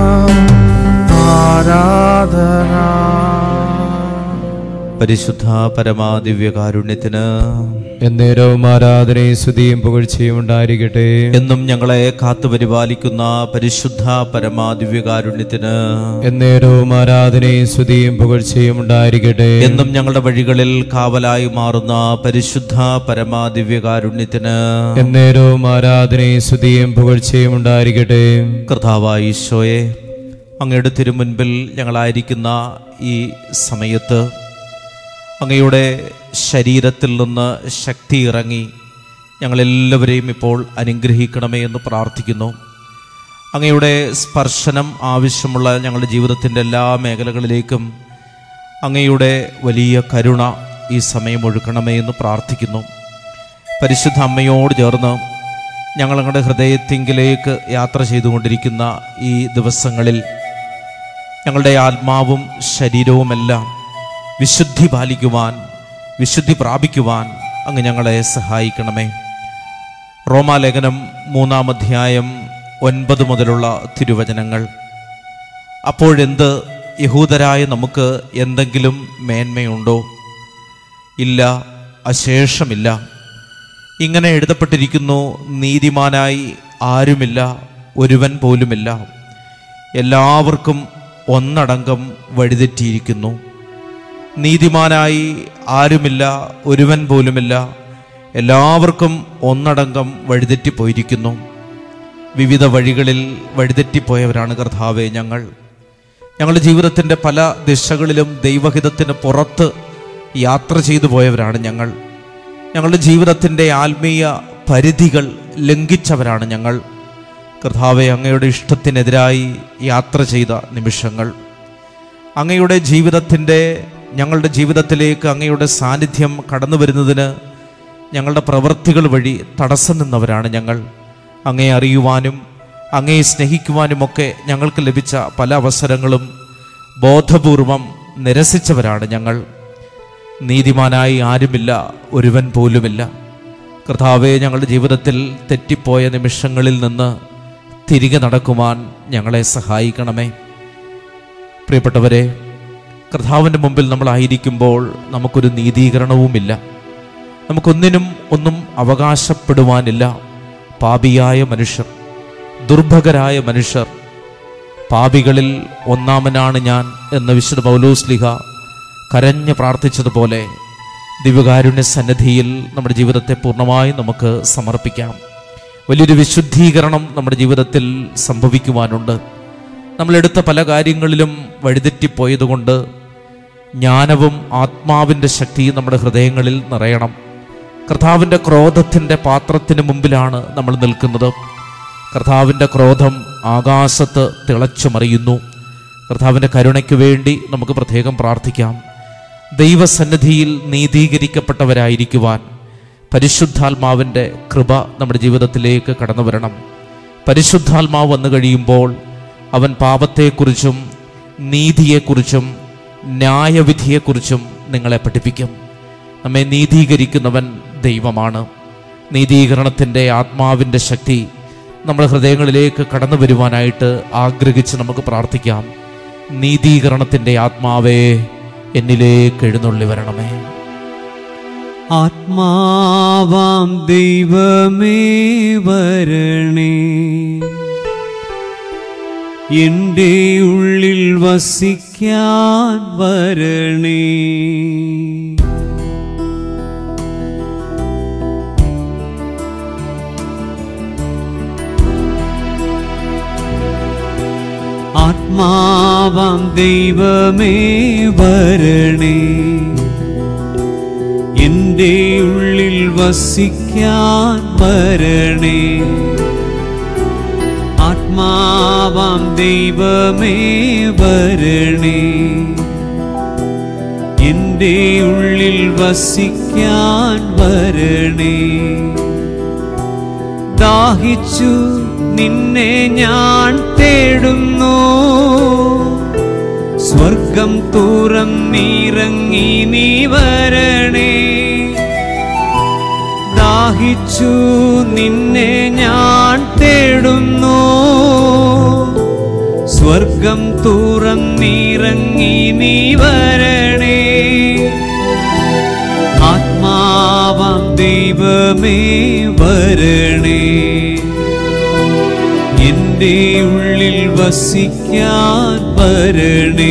ആരാധന പരിശുദ്ധ പരമാദിവ്യകാരുണ്യത്തിന് എന്നേരവും ആരാധനയും സ്തുതിയും പുകഴ്ചയും ഉണ്ടായിരിക്കട്ടെ എന്നും ഞങ്ങളെ കാത്തുപരിപാലിക്കുന്ന പരിശുദ്ധ പരമാദിവ്യകാരുണ്യത്തിന് എന്നേരവും ആരാധനയും സ്തുതിയും പുകഴ്ചയും ഉണ്ടായിരിക്കട്ടെ എന്നും ഞങ്ങളുടെ വഴികളിൽ കാവലായി മാറുന്ന പരിശുദ്ധ പരമാദിവ്യകാരുണ്യത്തിന് എന്നേരവും ആരാധനയും സ്തുതിയും പുകഴ്ചയും ഉണ്ടായിരിക്കട്ടെ കർത്താവായ ഈശോയെ അങ്ങയുടെ തിരുമുൻപിൽ ഞങ്ങളായിരിക്കുന്ന ഈ സമയത്ത് അങ്ങയുടെ ശരീരത്തിൽ നിന്ന് ശക്തി ഇറങ്ങി ഞങ്ങളെല്ലാവരെയും ഇപ്പോൾ അനുഗ്രഹിക്കണമേ എന്ന് പ്രാർത്ഥിക്കുന്നു അങ്ങയുടെ സ്പർശനം ആവശ്യമുള്ള ഞങ്ങളുടെ ജീവിതത്തിൻ്റെ എല്ലാ മേഖലകളിലേക്കും അങ്ങയുടെ വലിയ കരുണ ഈ സമയം ഒഴുക്കണമേ എന്ന് പ്രാർത്ഥിക്കുന്നു പരിശുദ്ധ അമ്മയോട് ചേർന്ന് ഞങ്ങൾ ഞങ്ങളുടെ ഹൃദയത്തിങ്കിലേക്ക് യാത്ര ചെയ്തുകൊണ്ടിരിക്കുന്ന ഈ ദിവസങ്ങളിൽ ഞങ്ങളുടെ ആത്മാവും ശരീരവുമെല്ലാം വിശുദ്ധി പാലിക്കുവാൻ വിശുദ്ധി പ്രാപിക്കുവാൻ അങ്ങ് ഞങ്ങളെ സഹായിക്കണമേ റോമാലേഖനം മൂന്നാം അധ്യായം ഒൻപത് മുതലുള്ള തിരുവചനങ്ങൾ അപ്പോഴെന്ത് യഹൂദരായ നമുക്ക് എന്തെങ്കിലും മേന്മയുണ്ടോ ഇല്ല അശേഷമില്ല ഇങ്ങനെ എഴുതപ്പെട്ടിരിക്കുന്നു നീതിമാനായി ആരുമില്ല ഒരുവൻ പോലുമില്ല എല്ലാവർക്കും ഒന്നടങ്കം വഴിതെറ്റിയിരിക്കുന്നു നീതിമാനായി ആരുമില്ല ഒരുവൻ പോലുമില്ല എല്ലാവർക്കും ഒന്നടങ്കം വഴിതെറ്റിപ്പോയിരിക്കുന്നു വിവിധ വഴികളിൽ വഴിതെറ്റിപ്പോയവരാണ് കർത്താവെ ഞങ്ങൾ ഞങ്ങളുടെ ജീവിതത്തിൻ്റെ പല ദിശകളിലും ദൈവഹിതത്തിന് പുറത്ത് യാത്ര ചെയ്തു പോയവരാണ് ഞങ്ങൾ ഞങ്ങളുടെ ജീവിതത്തിൻ്റെ ആത്മീയ പരിധികൾ ലംഘിച്ചവരാണ് ഞങ്ങൾ കർത്താവെ അങ്ങയുടെ ഇഷ്ടത്തിനെതിരായി യാത്ര ചെയ്ത നിമിഷങ്ങൾ അങ്ങയുടെ ജീവിതത്തിൻ്റെ ഞങ്ങളുടെ ജീവിതത്തിലേക്ക് അങ്ങയുടെ സാന്നിധ്യം കടന്നു വരുന്നതിന് ഞങ്ങളുടെ പ്രവൃത്തികൾ വഴി തടസ്സം നിന്നവരാണ് ഞങ്ങൾ അങ്ങയെ അറിയുവാനും അങ്ങയെ സ്നേഹിക്കുവാനുമൊക്കെ ഞങ്ങൾക്ക് ലഭിച്ച പല അവസരങ്ങളും ബോധപൂർവം നിരസിച്ചവരാണ് ഞങ്ങൾ നീതിമാനായി ആരുമില്ല ഒരുവൻ പോലുമില്ല കർത്താവെ ഞങ്ങളുടെ ജീവിതത്തിൽ തെറ്റിപ്പോയ നിമിഷങ്ങളിൽ നിന്ന് തിരികെ നടക്കുവാൻ ഞങ്ങളെ സഹായിക്കണമേ പ്രിയപ്പെട്ടവരെ കർത്താവിൻ്റെ മുമ്പിൽ നമ്മളായിരിക്കുമ്പോൾ നമുക്കൊരു നീതീകരണവുമില്ല നമുക്കൊന്നിനും ഒന്നും അവകാശപ്പെടുവാനില്ല പാപിയായ മനുഷ്യർ ദുർഭകരായ മനുഷ്യർ പാപികളിൽ ഒന്നാമനാണ് ഞാൻ എന്ന് വിശുദ്ധ പൗലോസ്ലിഹ കരഞ്ഞ് പ്രാർത്ഥിച്ചതുപോലെ ദിവ്യകാരുണ്യ സന്നിധിയിൽ നമ്മുടെ ജീവിതത്തെ പൂർണ്ണമായും നമുക്ക് സമർപ്പിക്കാം വലിയൊരു വിശുദ്ധീകരണം നമ്മുടെ ജീവിതത്തിൽ സംഭവിക്കുവാനുണ്ട് നമ്മളെടുത്ത പല കാര്യങ്ങളിലും വഴിതെറ്റിപ്പോയതുകൊണ്ട് ജ്ഞാനവും ആത്മാവിൻ്റെ ശക്തിയും നമ്മുടെ ഹൃദയങ്ങളിൽ നിറയണം കർത്താവിൻ്റെ ക്രോധത്തിൻ്റെ പാത്രത്തിന് മുമ്പിലാണ് നമ്മൾ നിൽക്കുന്നത് കർത്താവിൻ്റെ ക്രോധം ആകാശത്ത് തിളച്ചു മറിയുന്നു കർത്താവിൻ്റെ കരുണയ്ക്ക് വേണ്ടി നമുക്ക് പ്രത്യേകം പ്രാർത്ഥിക്കാം ദൈവസന്നിധിയിൽ നീതീകരിക്കപ്പെട്ടവരായിരിക്കുവാൻ പരിശുദ്ധാത്മാവിൻ്റെ കൃപ നമ്മുടെ ജീവിതത്തിലേക്ക് കടന്നു വരണം പരിശുദ്ധാത്മാവ് വന്നു കഴിയുമ്പോൾ അവൻ പാപത്തെക്കുറിച്ചും നീതിയെക്കുറിച്ചും ന്യായവിധിയെക്കുറിച്ചും നിങ്ങളെ പഠിപ്പിക്കും നമ്മെ നീതീകരിക്കുന്നവൻ ദൈവമാണ് നീതീകരണത്തിൻ്റെ ആത്മാവിൻ്റെ ശക്തി നമ്മുടെ ഹൃദയങ്ങളിലേക്ക് കടന്നു വരുവാനായിട്ട് ആഗ്രഹിച്ച് നമുക്ക് പ്രാർത്ഥിക്കാം നീതീകരണത്തിൻ്റെ ആത്മാവേ എന്നിലേക്ക് എഴുന്നള്ളി വരണമേ ആത്മാവാം ദൈവമേ വരണേ എൻ്റെ ഉള്ളിൽ വസിക്കാൻ വരണേ ആത്മാവാം ദൈവമേ വരണേ എൻ്റെ ഉള്ളിൽ വസിക്കാൻ വരണേ ആത്മാവാം ദൈവമേ വരണേ എൻ്റെ ഉള്ളിൽ വസിക്കാൻ വരണേ ദാഹിച്ചു നിന്നെ ഞാൻ തേടുന്നു സ്വർഗം തുറന്നിറങ്ങി നീ വരണേ ദാഹിച്ചു നിന്നെ ഞാൻ തേടുന്നു സ്വർഗം തുറന്നിറങ്ങി നീ വരണേ ആത്മാവാം ദൈവമേ വരണേ എൻ്റെ ഉള്ളിൽ വസിക്കാൻ വരണേ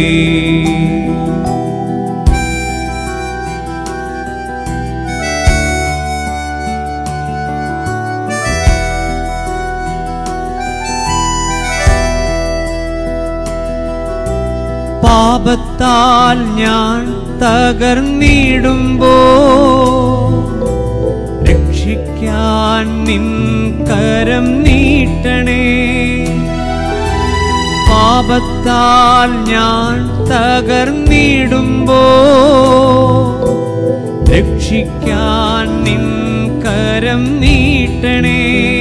പാപത്താൽ ഞാൻ തകർന്നിടുമ്പോ രക്ഷിക്കാൻ നിൻ കരം നീട്ടണേ പാപത്താൽ ഞാൻ തകർന്നിടുമ്പോ രക്ഷിക്കാൻ നിൻ കരം നീട്ടണേ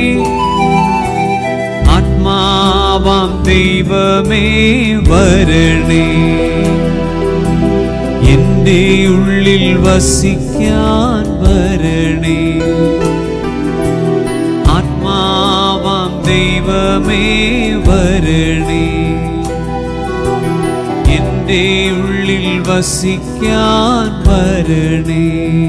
ആത്മാവാം ദൈവമേ വരണേ എൻ്റെ ഉള്ളിൽ വസിക്കാൻ വരണേ ആത്മാവാം ദൈവമേ വരണേ എൻ്റെ ഉള്ളിൽ വസിക്കാൻ വരണേ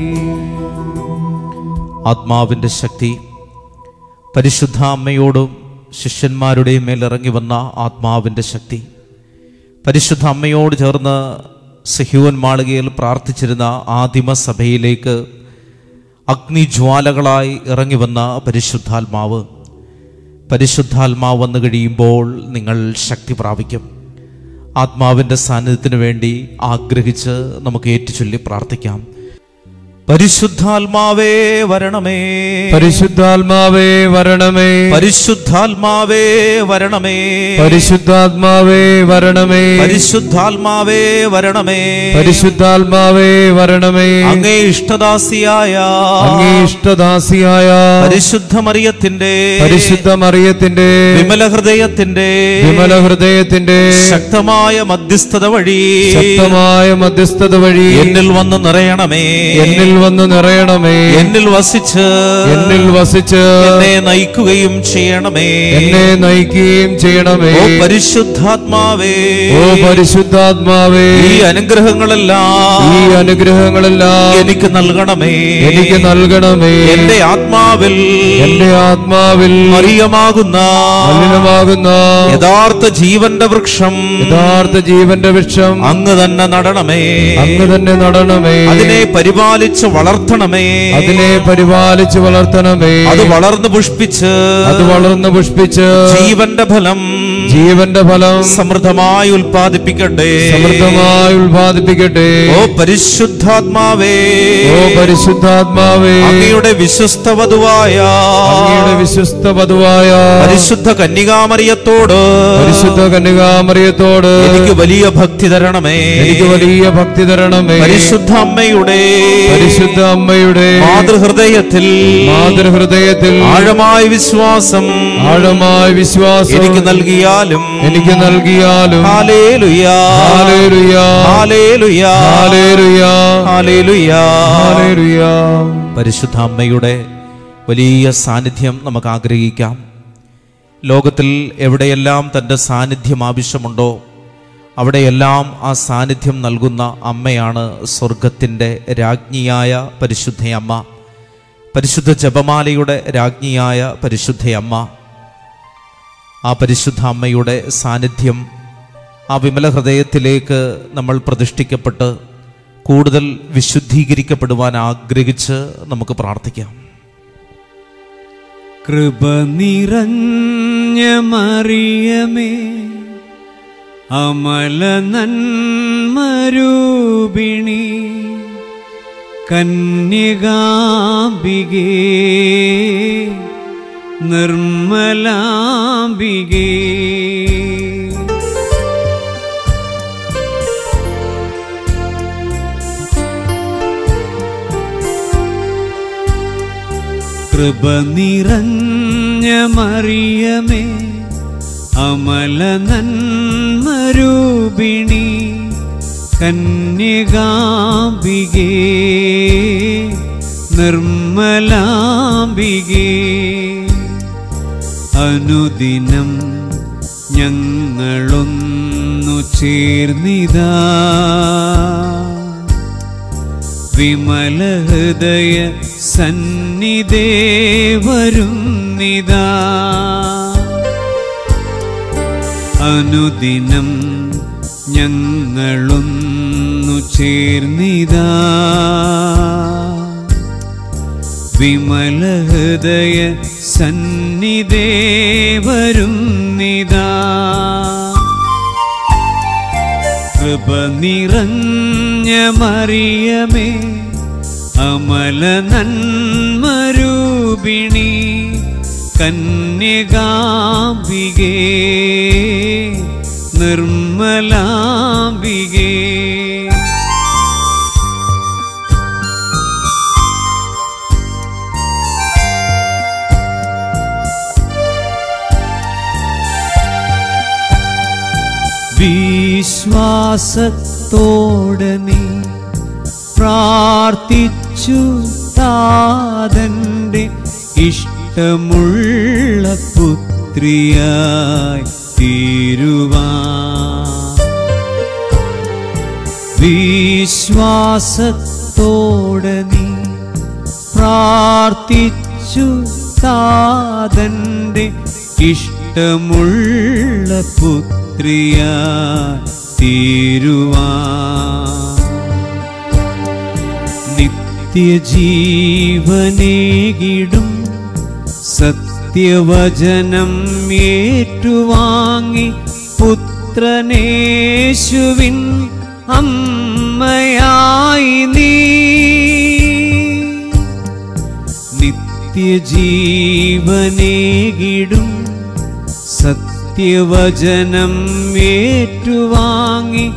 ആത്മാവിൻ്റെ ശക്തി പരിശുദ്ധ അമ്മയോടും ശിഷ്യന്മാരുടെയും മേൽ ഇറങ്ങി വന്ന ആത്മാവിൻ്റെ ശക്തി പരിശുദ്ധ അമ്മയോട് ചേർന്ന് സഹ്യോൻ മാളികയിൽ പ്രാർത്ഥിച്ചിരുന്ന ആദിമ സഭയിലേക്ക് അഗ്നിജ്വാലകളായി ഇറങ്ങി വന്ന പരിശുദ്ധാത്മാവ് പരിശുദ്ധാത്മാവ് വന്നു കഴിയുമ്പോൾ നിങ്ങൾ ശക്തി പ്രാപിക്കും ആത്മാവിൻ്റെ സാന്നിധ്യത്തിന് വേണ്ടി ആഗ്രഹിച്ച് നമുക്ക് ഏറ്റുചൊല്ലി പ്രാർത്ഥിക്കാം പരിശുദ്ധാത്മാവേ വരണമേ പരിശുദ്ധാത്മാവേ വരണമേ പരിശുദ്ധാത്മാവേ വരണമേ പരിശുദ്ധാത്മാവേ വരണമേ പരിശുദ്ധാത്മാവേ വരണമേ പരിശുദ്ധാത്മാവേ വരണമേ അങ്ങേ ഇഷ്ടദാസിയായ അങ്ങേ ഇഷ്ടദാസിയായ പരിശുദ്ധ മറിയത്തിന്റെ പരിശുദ്ധ മറിയത്തിന്റെ വിമല ഹൃദയത്തിന്റെ വിമല ഹൃദയത്തിന്റെ ശക്തമായ മധ്യസ്ഥത വഴി ശക്തമായ മധ്യസ്ഥത വഴി എന്നിൽ വന്ന് നിറയണമേ എന്നിൽ വന്ന് നിറയണമേ എന്നിൽ വസിച്ച് എന്നിൽ വസിച്ച് എന്നെ നയിക്കുകയും ചെയ്യണമേ എന്നെ നയിക്കുകയും ചെയ്യണമേ ഓ പരിശുദ്ധാത്മാവേ ഓ പരിശുദ്ധാത്മാവേ ഈ അനുഗ്രഹങ്ങളെല്ലാം ഈ അനുഗ്രഹങ്ങളെല്ലാം എനിക്ക് നൽകണമേ എനിക്ക് നൽകണമേ എന്റെ ആത്മാവിൽ എന്റെ ആത്മാ ആത്മാവിൽ മറിയമാകുന്ന മലിനമാകുന്ന യഥാർത്ഥ ജീവന്റെ വൃക്ഷം യഥാർത്ഥ ജീവന്റെ വൃക്ഷം അങ്ങ് തന്നെ നടണമേ അങ്ങ് തന്നെ നടണമേ അതിനെ പരിപാലിച്ച് വളർത്തണമേ അതിനെ പരിപാലിച്ച് വളർത്തണമേ അത് വളർന്നു പുഷ്പിച്ച് അത് വളർന്ന് പുഷ്പിച്ച് ജീവന്റെ ഫലം ജീവന്റെ ഫലം സമൃദ്ധമായി ഉൽപ്പാദിപ്പിക്കട്ടെ സമൃദ്ധമായി ഉത്പാദിപ്പിക്കട്ടെ ഓ പരിശുദ്ധാത്മാവേ ഓ പരിശുദ്ധാത്മാവേ അങ്ങയുടെ വിശ്വസ്ത വധുവായ അങ്ങയുടെ വിശ്വസ്ത പതുവായ പരിശുദ്ധ കന്യകാമറിയത്തോട് പരിശുദ്ധ കന്യകാമറിയത്തോട് എനിക്ക് വലിയ ഭക്തി തരണമേ എനിക്ക് വലിയ ഭക്തി തരണമേ പരിശുദ്ധ അമ്മയുടെ പരിശുദ്ധ അമ്മയുടെ മാതൃഹൃദയത്തിൽ മാതൃഹൃദയത്തിൽ ആഴമായ വിശ്വാസം ആഴമായ വിശ്വാസം എനിക്ക് നൽകിയാലും എനിക്ക് നൽകിയാലും hallelujah hallelujah hallelujah hallelujah hallelujah hallelujah പരിശുദ്ധ അമ്മയുടെ വലിയ സാന്നിധ്യം നമുക്ക് ആഗ്രഹിക്കാം ലോകത്തിൽ എവിടെയെല്ലാം തൻ്റെ സാന്നിധ്യം ആവശ്യമുണ്ടോ അവിടെയെല്ലാം ആ സാന്നിധ്യം നൽകുന്ന അമ്മയാണ് സ്വർഗത്തിൻ്റെ രാജ്ഞിയായ പരിശുദ്ധയമ്മ പരിശുദ്ധ ജപമാലയുടെ രാജ്ഞിയായ പരിശുദ്ധയമ്മ ആ പരിശുദ്ധ അമ്മയുടെ സാന്നിധ്യം ആ വിമല ഹൃദയത്തിലേക്ക് നമ്മൾ പ്രതിഷ്ഠിക്കപ്പെട്ട് കൂടുതൽ വിശുദ്ധീകരിക്കപ്പെടുവാൻ ആഗ്രഹിച്ച് നമുക്ക് പ്രാർത്ഥിക്കാം കൃപ നിറഞ്ഞ മറിയമേ അമല നന്മരൂപിണി കന്യകാംബികേ നിർമ്മലാംബികേ കൃപ നിറഞ്ഞ മറിയമേ അമല നന്മരൂപിണി കന്യകാംബികേ നിർമ്മലാംബികേ അനുദിനം ഞങ്ങളൊന്നു ചേർന്നിതാ വിമല ഹൃദയ സന്നിധേ വരുന്നിതാ അനുദിനം ഞങ്ങളൊന്നു ചേർന്നിതാ വിമല ഹൃദയ സന്നിധേ വരുന്നിതാ കൃപ നിറഞ്ഞ മറിയമേ അമല നന്മരൂപിണി കന്യകാംബികേ നിർമ്മലാംബികേ വിശ്വാസത്തോടെ നീ പ്രാർത്ഥിച്ചു താതന്റെ ഇഷ്ടമുള്ള പുത്രിയായി തീരുവാ വിശ്വാസത്തോടെ നീ പ്രാർത്ഥിച്ചു താതന്റെ ഇഷ്ടമുള്ള പുത്രിയായി തീരുവാ നിത്യജീവനേകിടും സത്യവചനം ഏറ്റുവാങ്ങി പുത്രനേശുവിൻ അമ്മയായി നീ നിത്യജീവനേകിടും സത്യവചനം ഏറ്റുവാങ്ങി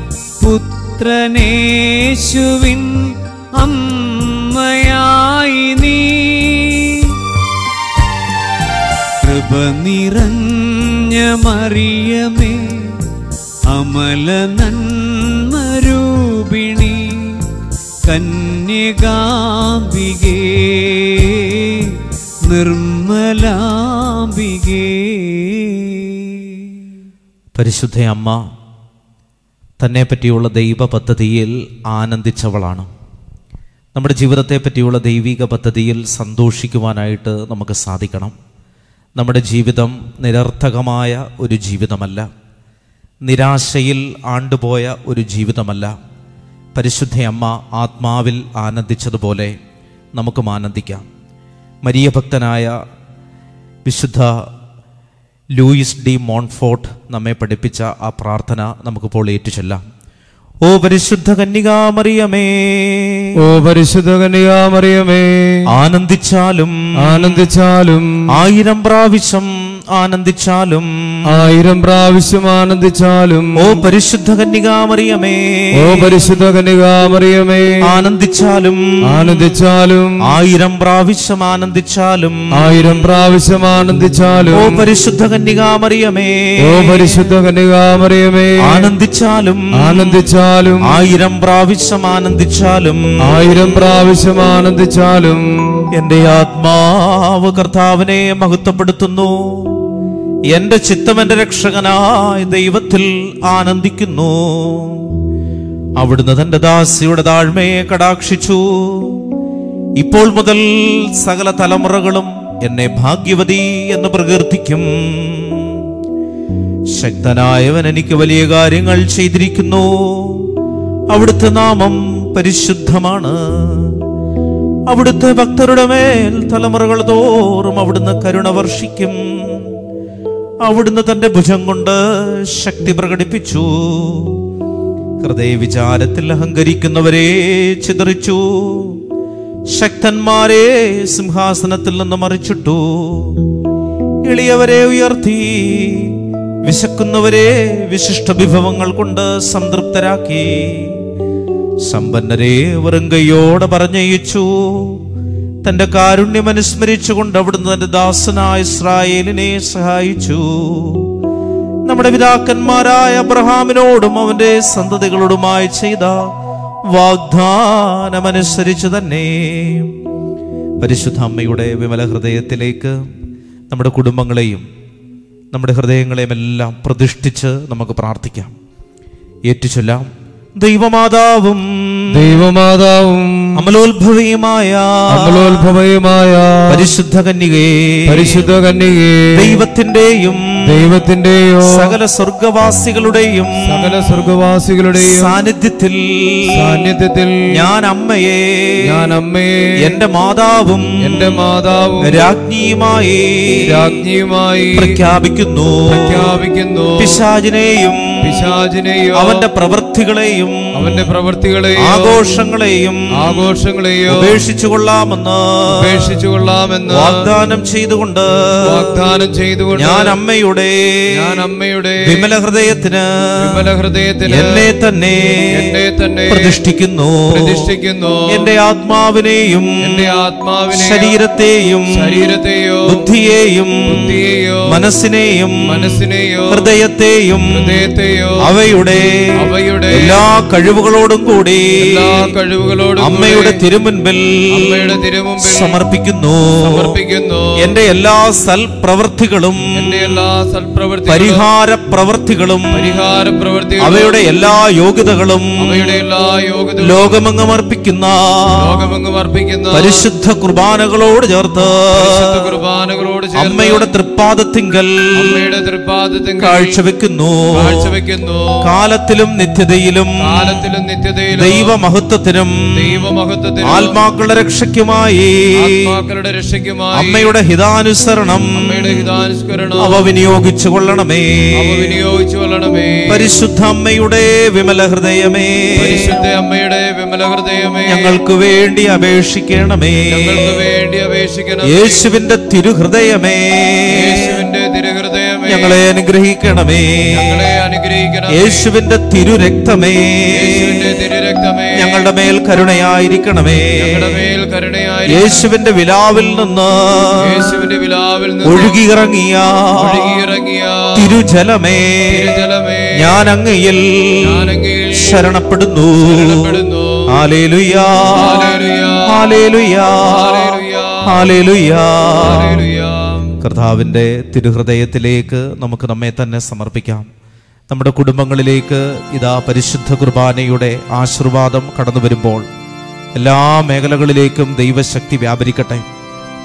പുത്രനേശുവിൻ അമ്മയായി നീ കൃപ നിറഞ്ഞ മറിയമേ അമല നന്മരൂപിണി കന്യകാംബികേ നിർമ്മലാംബികേ പരിശുദ്ധ അമ്മ തന്നെ പറ്റിയുള്ള ദൈവ പദ്ധതിയിൽ ആനന്ദിച്ചവളാണ് നമ്മുടെ ജീവിതത്തെ പറ്റിയുള്ള ദൈവിക പദ്ധതിയിൽ സന്തോഷിക്കുവാനായിട്ട് നമുക്ക് സാധിക്കണം നമ്മുടെ ജീവിതം നിരർത്ഥകമായ ഒരു ജീവിതമല്ല നിരാശയിൽ ആണ്ടുപോയ ഒരു ജീവിതമല്ല പരിശുദ്ധ അമ്മ ആത്മാവിൽ ആനന്ദിച്ചതുപോലെ നമുക്കും ആനന്ദിക്കാം മരിയ ഭക്തനായ വിശുദ്ധ ലൂയിസ് ഡി മോൺഫോർട്ട് നമ്മെ പഠിപ്പിച്ച ആ പ്രാർത്ഥന നമുക്കിപ്പോൾ ഏറ്റുചൊല്ലാം ഓ പരിശുദ്ധ കന്യകാമറിയമേ ഓ പരിശുദ്ധ കന്യാമറിയമേ ആനന്ദിച്ചാലും ആനന്ദിച്ചാലും ആയിരം പ്രാവശ്യം ആനന്ദിച്ചാലും ആയിരം പ്രാവശ്യം ആനന്ദിച്ചാലും ഓ പരിശുദ്ധ കന്യകാമറിയമേ ഓ പരിശുദ്ധ കന്യകാമറിയമേ ആനന്ദിച്ചാലും ആനന്ദിച്ചാലും ആയിരം പ്രാവശ്യം ആനന്ദിച്ചാലും ആയിരം പ്രാവശ്യം ആനന്ദിച്ചാലും ഓ പരിശുദ്ധ കന്യകാമറിയമേ ഓ പരിശുദ്ധ കന്യകാമറിയമേ ആനന്ദിച്ചാലും ആനന്ദിച്ചാലും ആയിരം പ്രാവശ്യം ആനന്ദിച്ചാലും ആയിരം പ്രാവശ്യം ആനന്ദിച്ചാലും എന്റെ ആത്മാവ് കർത്താവിനെ മഹത്വപ്പെടുത്തുന്നു എന്റെ ചിത്തം എന്റെ രക്ഷകനായ ദൈവത്തിൽ ആനന്ദിക്കുന്നു അവിടുന്ന് തന്റെ ദാസിയുടെ താഴ്മയെ കടാക്ഷിച്ചു ഇപ്പോൾ മുതൽ സകല തലമുറകളും എന്നെ ഭാഗ്യവതി എന്ന് പ്രകീർത്തിക്കും ശക്തനായവൻ എനിക്ക് വലിയ കാര്യങ്ങൾ ചെയ്തിരിക്കുന്നു അവിടുത്തെ നാമം പരിശുദ്ധമാണ് അവിടുത്തെ ഭക്തരുടെ മേൽ തലമുറകൾ തോറും അവിടുന്ന് കരുണ വർഷിക്കും അവിടുന്ന് തന്റെ ഭുജം കൊണ്ട് ശക്തി പ്രകടിപ്പിച്ചു ഹൃദയവിചാരത്തിൽ അഹങ്കരിക്കുന്നവരെ ചിതറിച്ചു ശക്തന്മാരെ സിംഹാസനത്തിൽ നിന്ന് മറിച്ചിട്ടു എളിയവരെ ഉയർത്തി വിശക്കുന്നവരെ വിശിഷ്ട വിഭവങ്ങൾ കൊണ്ട് സംതൃപ്തരാക്കി സമ്പന്നരെ വെറും കൈയോടെ പറഞ്ഞയച്ചു തന്റെ കാരുണ്യം അനുസ്മരിച്ചുകൊണ്ട് അവിടുന്ന് തന്റെ ദാസനായ ഇസ്രായേലിനെ സഹായിച്ചു നമ്മുടെ പിതാക്കന്മാരായ അബ്രഹാമിനോടും അവന്റെ സന്തതികളോടുമായി ചെയ്ത വാഗ്ദാനമനുസരിച്ച് തന്നെ പരിശുദ്ധ അമ്മയുടെ വിമല ഹൃദയത്തിലേക്ക് നമ്മുടെ കുടുംബങ്ങളെയും നമ്മുടെ ഹൃദയങ്ങളെയും എല്ലാം പ്രതിഷ്ഠിച്ച് നമുക്ക് പ്രാർത്ഥിക്കാം ഏറ്റുചൊല്ലാം ദൈവമാതാവും ദൈവമാതാവും അമലോത്ഭവയുമായ അമലോത്ഭവയുമായ പരിശുദ്ധ കന്യകയെ പരിശുദ്ധ കന്യകേ ദൈവത്തിന്റെയും ദൈവത്തിന്റെയോ സകല സ്വർഗവാസികളുടെയും സകല സ്വർഗവാസികളുടെയും സാന്നിധ്യത്തിൽ സാന്നിധ്യത്തിൽ ഞാൻ അമ്മയെ ഞാൻ അമ്മയെ എന്റെ മാതാവും എന്റെ മാതാവും രാജ്ഞിയുമായി രാജ്ഞിയുമായി പ്രഖ്യാപിക്കുന്നു പ്രഖ്യാപിക്കുന്നു പിശാചിനെയും പിശാചിനെയോ അവന്റെ പ്രവൃത്തികളെയും അവന്റെ പ്രവൃത്തികളെയോ ആഘോഷങ്ങളെയും ആഘോഷങ്ങളെയോ ഉപേക്ഷിച്ചു കൊള്ളാമെന്ന് ഉപേക്ഷിച്ചു കൊള്ളാമെന്ന് വാഗ്ദാനം ചെയ്തുകൊണ്ട് വാഗ്ദാനം ചെയ്തുകൊണ്ട് ഞാൻ അമ്മയുടെ ഞാൻ അമ്മയുടെ വിമല ഹൃദയത്തിന് വിമല ഹൃദയത്തിന് എന്നെ തന്നെ എന്നെ തന്നെ പ്രതിഷ്ഠിക്കുന്നു പ്രതിഷ്ഠിക്കുന്നു എന്റെ ആത്മാവിനെയും എന്റെ ആത്മാവിനെ ശരീരത്തെയും ശരീരത്തെയോ ബുദ്ധിയെയും ബുദ്ധിയെയോ മനസ്സിനെയും മനസ്സിനെയോ ഹൃദയത്തെയും ഹൃദയത്തെയോ അവയുടെ അവയുടെ എല്ലാ കഴിവുകളോടും കൂടി എല്ലാ കഴിവുകളോടും അമ്മയുടെ കൂടി തിരുമുൻപിൽ അമ്മയുടെ തിരുമുമ്പിൽ സമർപ്പിക്കുന്നു സമർപ്പിക്കുന്നു എന്റെ എല്ലാ സൽപ്രവൃത്തികളും എന്റെ എല്ലാ സൽപ്രവൃത്തികളും പരിഹാര പ്രവൃത്തികളും പരിഹാര പ്രവൃത്തികളും അവയുടെ എല്ലാ യോഗ്യതകളും അവയുടെ എല്ലാ യോഗ്യതകളും ലോകമെങ്ങും അർപ്പിക്കുന്ന ലോകമെങ്ങും അർപ്പിക്കുന്ന പരിശുദ്ധ കുർബാനകളോട് ചേർത്ത് പരിശുദ്ധ കുർബാനകളോട് ചേർന്ന് അമ്മയുടെ തൃപ്പാദത്തിങ്കൽ അമ്മയുടെ തൃപ്പാദത്തിൽ കാഴ്ചവെക്കുന്നു കാഴ്ചവെക്കുന്നു കാലത്തിലും നിത്യതയിലും കാലത്തിലും നിത്യതയിലും ദൈവമഹത്വത്തിനും ദൈവമഹത്വത്തിനും ആത്മാക്കളുടെ രക്ഷയ്ക്കുമായി ആത്മാക്കളുടെ രക്ഷയ്ക്കുമായി അമ്മയുടെ ഹിതാനുസരണം അമ്മയുടെ ഹിതാനുസ്മരണം അവ വിനിയോഗിച്ചു കൊള്ളണമേ അവ വിനിയോഗിച്ചു കൊള്ളണമേ പരിശുദ്ധ അമ്മയുടെ വിമല ഹൃദയമേ പരിശുദ്ധ അമ്മയുടെ വിമല ഹൃദയമേ ഞങ്ങൾക്ക് വേണ്ടി അപേക്ഷിക്കണമേ ഞങ്ങൾക്ക് വേണ്ടി അപേക്ഷിക്കണം യേശുവിന്റെ തിരുഹൃദയമേ യേശുവിന്റെ തിരുഹൃദയമേ ഞങ്ങളെ അനുഗ്രഹിക്കണമേ ഞങ്ങളെ അനുഗ്രഹിക്കണം യേശുവിന്റെ തിരുരക്തമേ യേശുവിന്റെ തിരുരക്തമേ ഞങ്ങളുടെ മേൽ കരുണയായിരിക്കണമേ ഞങ്ങളുടെ മേൽ കരുണയായി യേശുവിന്റെ വിലാവിൽ നിന്ന് യേശുവിന്റെ വിലാവിൽ നിന്ന് ഒഴുകിയിറങ്ങിയ ഒഴുകിയിറങ്ങിയ തിരുജലമേ തിരുജലമേ ഞാൻ അങ്ങയിൽ ഞാനെങ്കിൽ ശരണപ്പെടുന്നു ശരണപ്പെടുന്നു. Hallelujah hallelujah. Hallelujah hallelujah. Hallelujah hallelujah. കർത്താവിൻ്റെ തിരുഹൃദയത്തിലേക്ക് നമുക്ക് നമ്മെ തന്നെ സമർപ്പിക്കാം നമ്മുടെ കുടുംബങ്ങളിലേക്ക് ഇതാ പരിശുദ്ധ കുർബാനയുടെ ആശീർവാദം കടന്നു വരുമ്പോൾ എല്ലാ മേഖലകളിലേക്കും ദൈവശക്തി വ്യാപരിക്കട്ടെ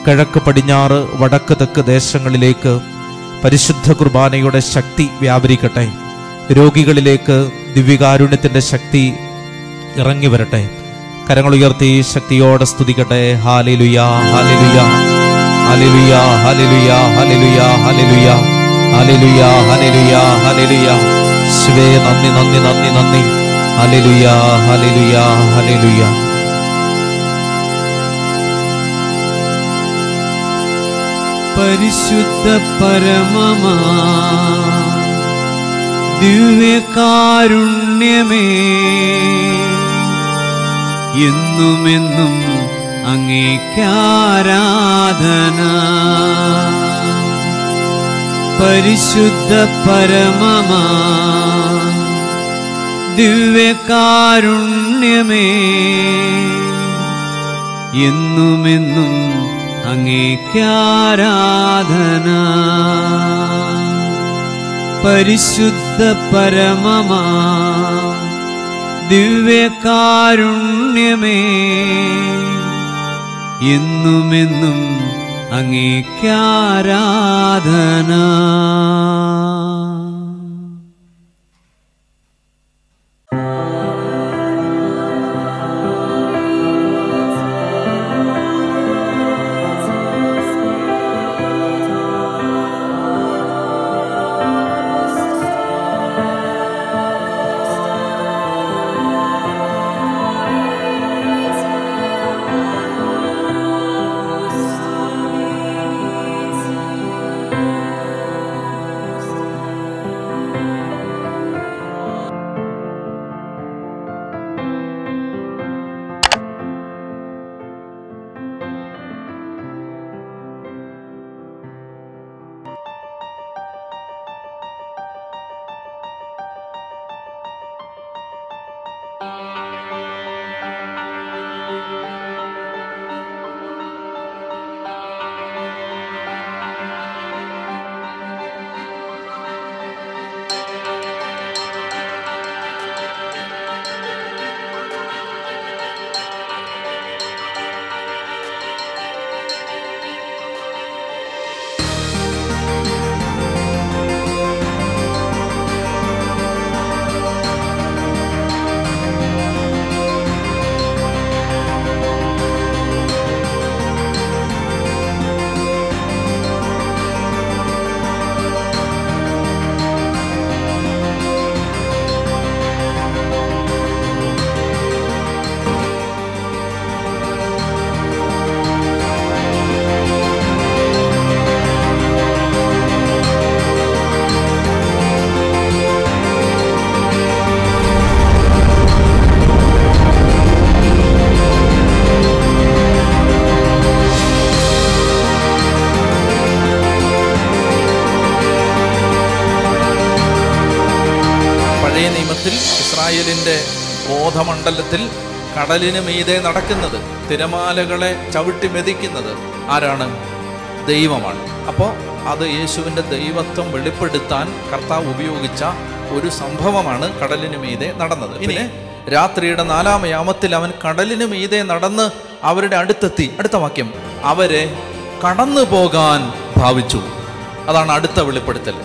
കിഴക്ക് പടിഞ്ഞാറ് വടക്ക് തെക്ക് ദേശങ്ങളിലേക്ക് പരിശുദ്ധ കുർബാനയുടെ ശക്തി വ്യാപരിക്കട്ടെ രോഗികളിലേക്ക് ദിവ്യകാരുണ്യത്തിന്റെ ശക്തി ഇറങ്ങി വരട്ടെ കരങ്ങൾ ഉയർത്തി ശക്തിയോടെ സ്തുതിക്കട്ടെ hallelujah hallelujah hallelujah hallelujah hallelujah hallelujah hallelujah hallelujah hallelujah ശിവേ നന്ദി നന്ദി നന്ദി നന്ദി ഹാലിലുയാ ഹാലിലുയാ ഹാലിലുയാ പരിശുദ്ധ പരമമാ ദിവ്യകാരുണ്യമേ എന്നുമെന്നും അങ്ങേക്കാരാധന പരിശുദ്ധ പരമമാ ദിവ്യകാരുണ്യമേ എന്നുമെന്നും അങ്ങേക്കാരാധന പരിശുദ്ധ പരമമാ ദിവ്യകാരുണ്യമേ എന്നുമെന്നും അങ്ങേക്കാരാധന പഴയ നിയമത്തിൽ ഇസ്രായേലിന്റെ ബോധമണ്ഡലത്തിൽ കടലിന് മീതെ നടക്കുന്നത് തിരമാലകളെ ചവിട്ടി മെതിക്കുന്നത് ആരാണ് ദൈവമാണ് അപ്പോൾ അത് യേശുവിൻ്റെ ദൈവത്വം വെളിപ്പെടുത്താൻ കർത്താവ് ഉപയോഗിച്ച ഒരു സംഭവമാണ് കടലിന് മീതെ നടന്നത് ഇനി രാത്രിയുടെ നാലാം യാമത്തിൽ അവൻ കടലിന് മീതെ നടന്ന് അവരുടെ അടുത്തെത്തി അടുത്ത വാക്യം അവരെ കടന്നു പോകാൻ ഭാവിച്ചു അതാണ് അടുത്ത വെളിപ്പെടുത്തൽ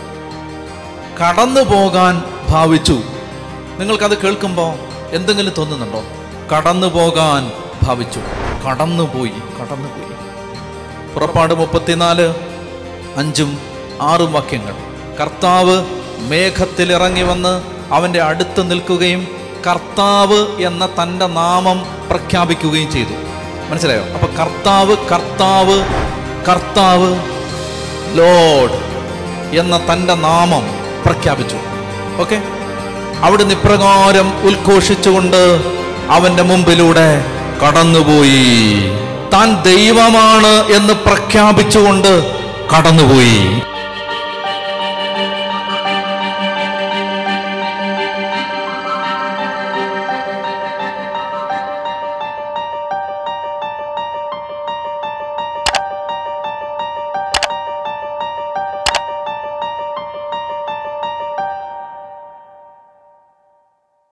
കടന്നു പോകാൻ ഭാവിച്ചു നിങ്ങൾക്കത് കേൾക്കുമ്പോൾ എന്തെങ്കിലും തോന്നുന്നുണ്ടോ കടന്നു പോകാൻ ഭാവിച്ചു കടന്നുപോയി കടന്നുപോയി പുറപ്പാട് മുപ്പത്തിനാല് അഞ്ചും ആറും വാക്യങ്ങൾ കർത്താവ് മേഘത്തിൽ ഇറങ്ങി വന്ന് അവൻ്റെ അടുത്ത് നിൽക്കുകയും കർത്താവ് എന്ന തൻ്റെ നാമം പ്രഖ്യാപിക്കുകയും ചെയ്തു മനസ്സിലായോ അപ്പൊ കർത്താവ് കർത്താവ് കർത്താവ് ലോഡ് എന്ന തൻ്റെ നാമം പ്രഖ്യാപിച്ചു ഓക്കെ അവിടുന്ന് ഇപ്രകാരം ഉദ്ഘോഷിച്ചുകൊണ്ട് അവന്റെ മുമ്പിലൂടെ കടന്നുപോയി താൻ ദൈവമാണ് എന്ന് പ്രഖ്യാപിച്ചുകൊണ്ട് കടന്നുപോയി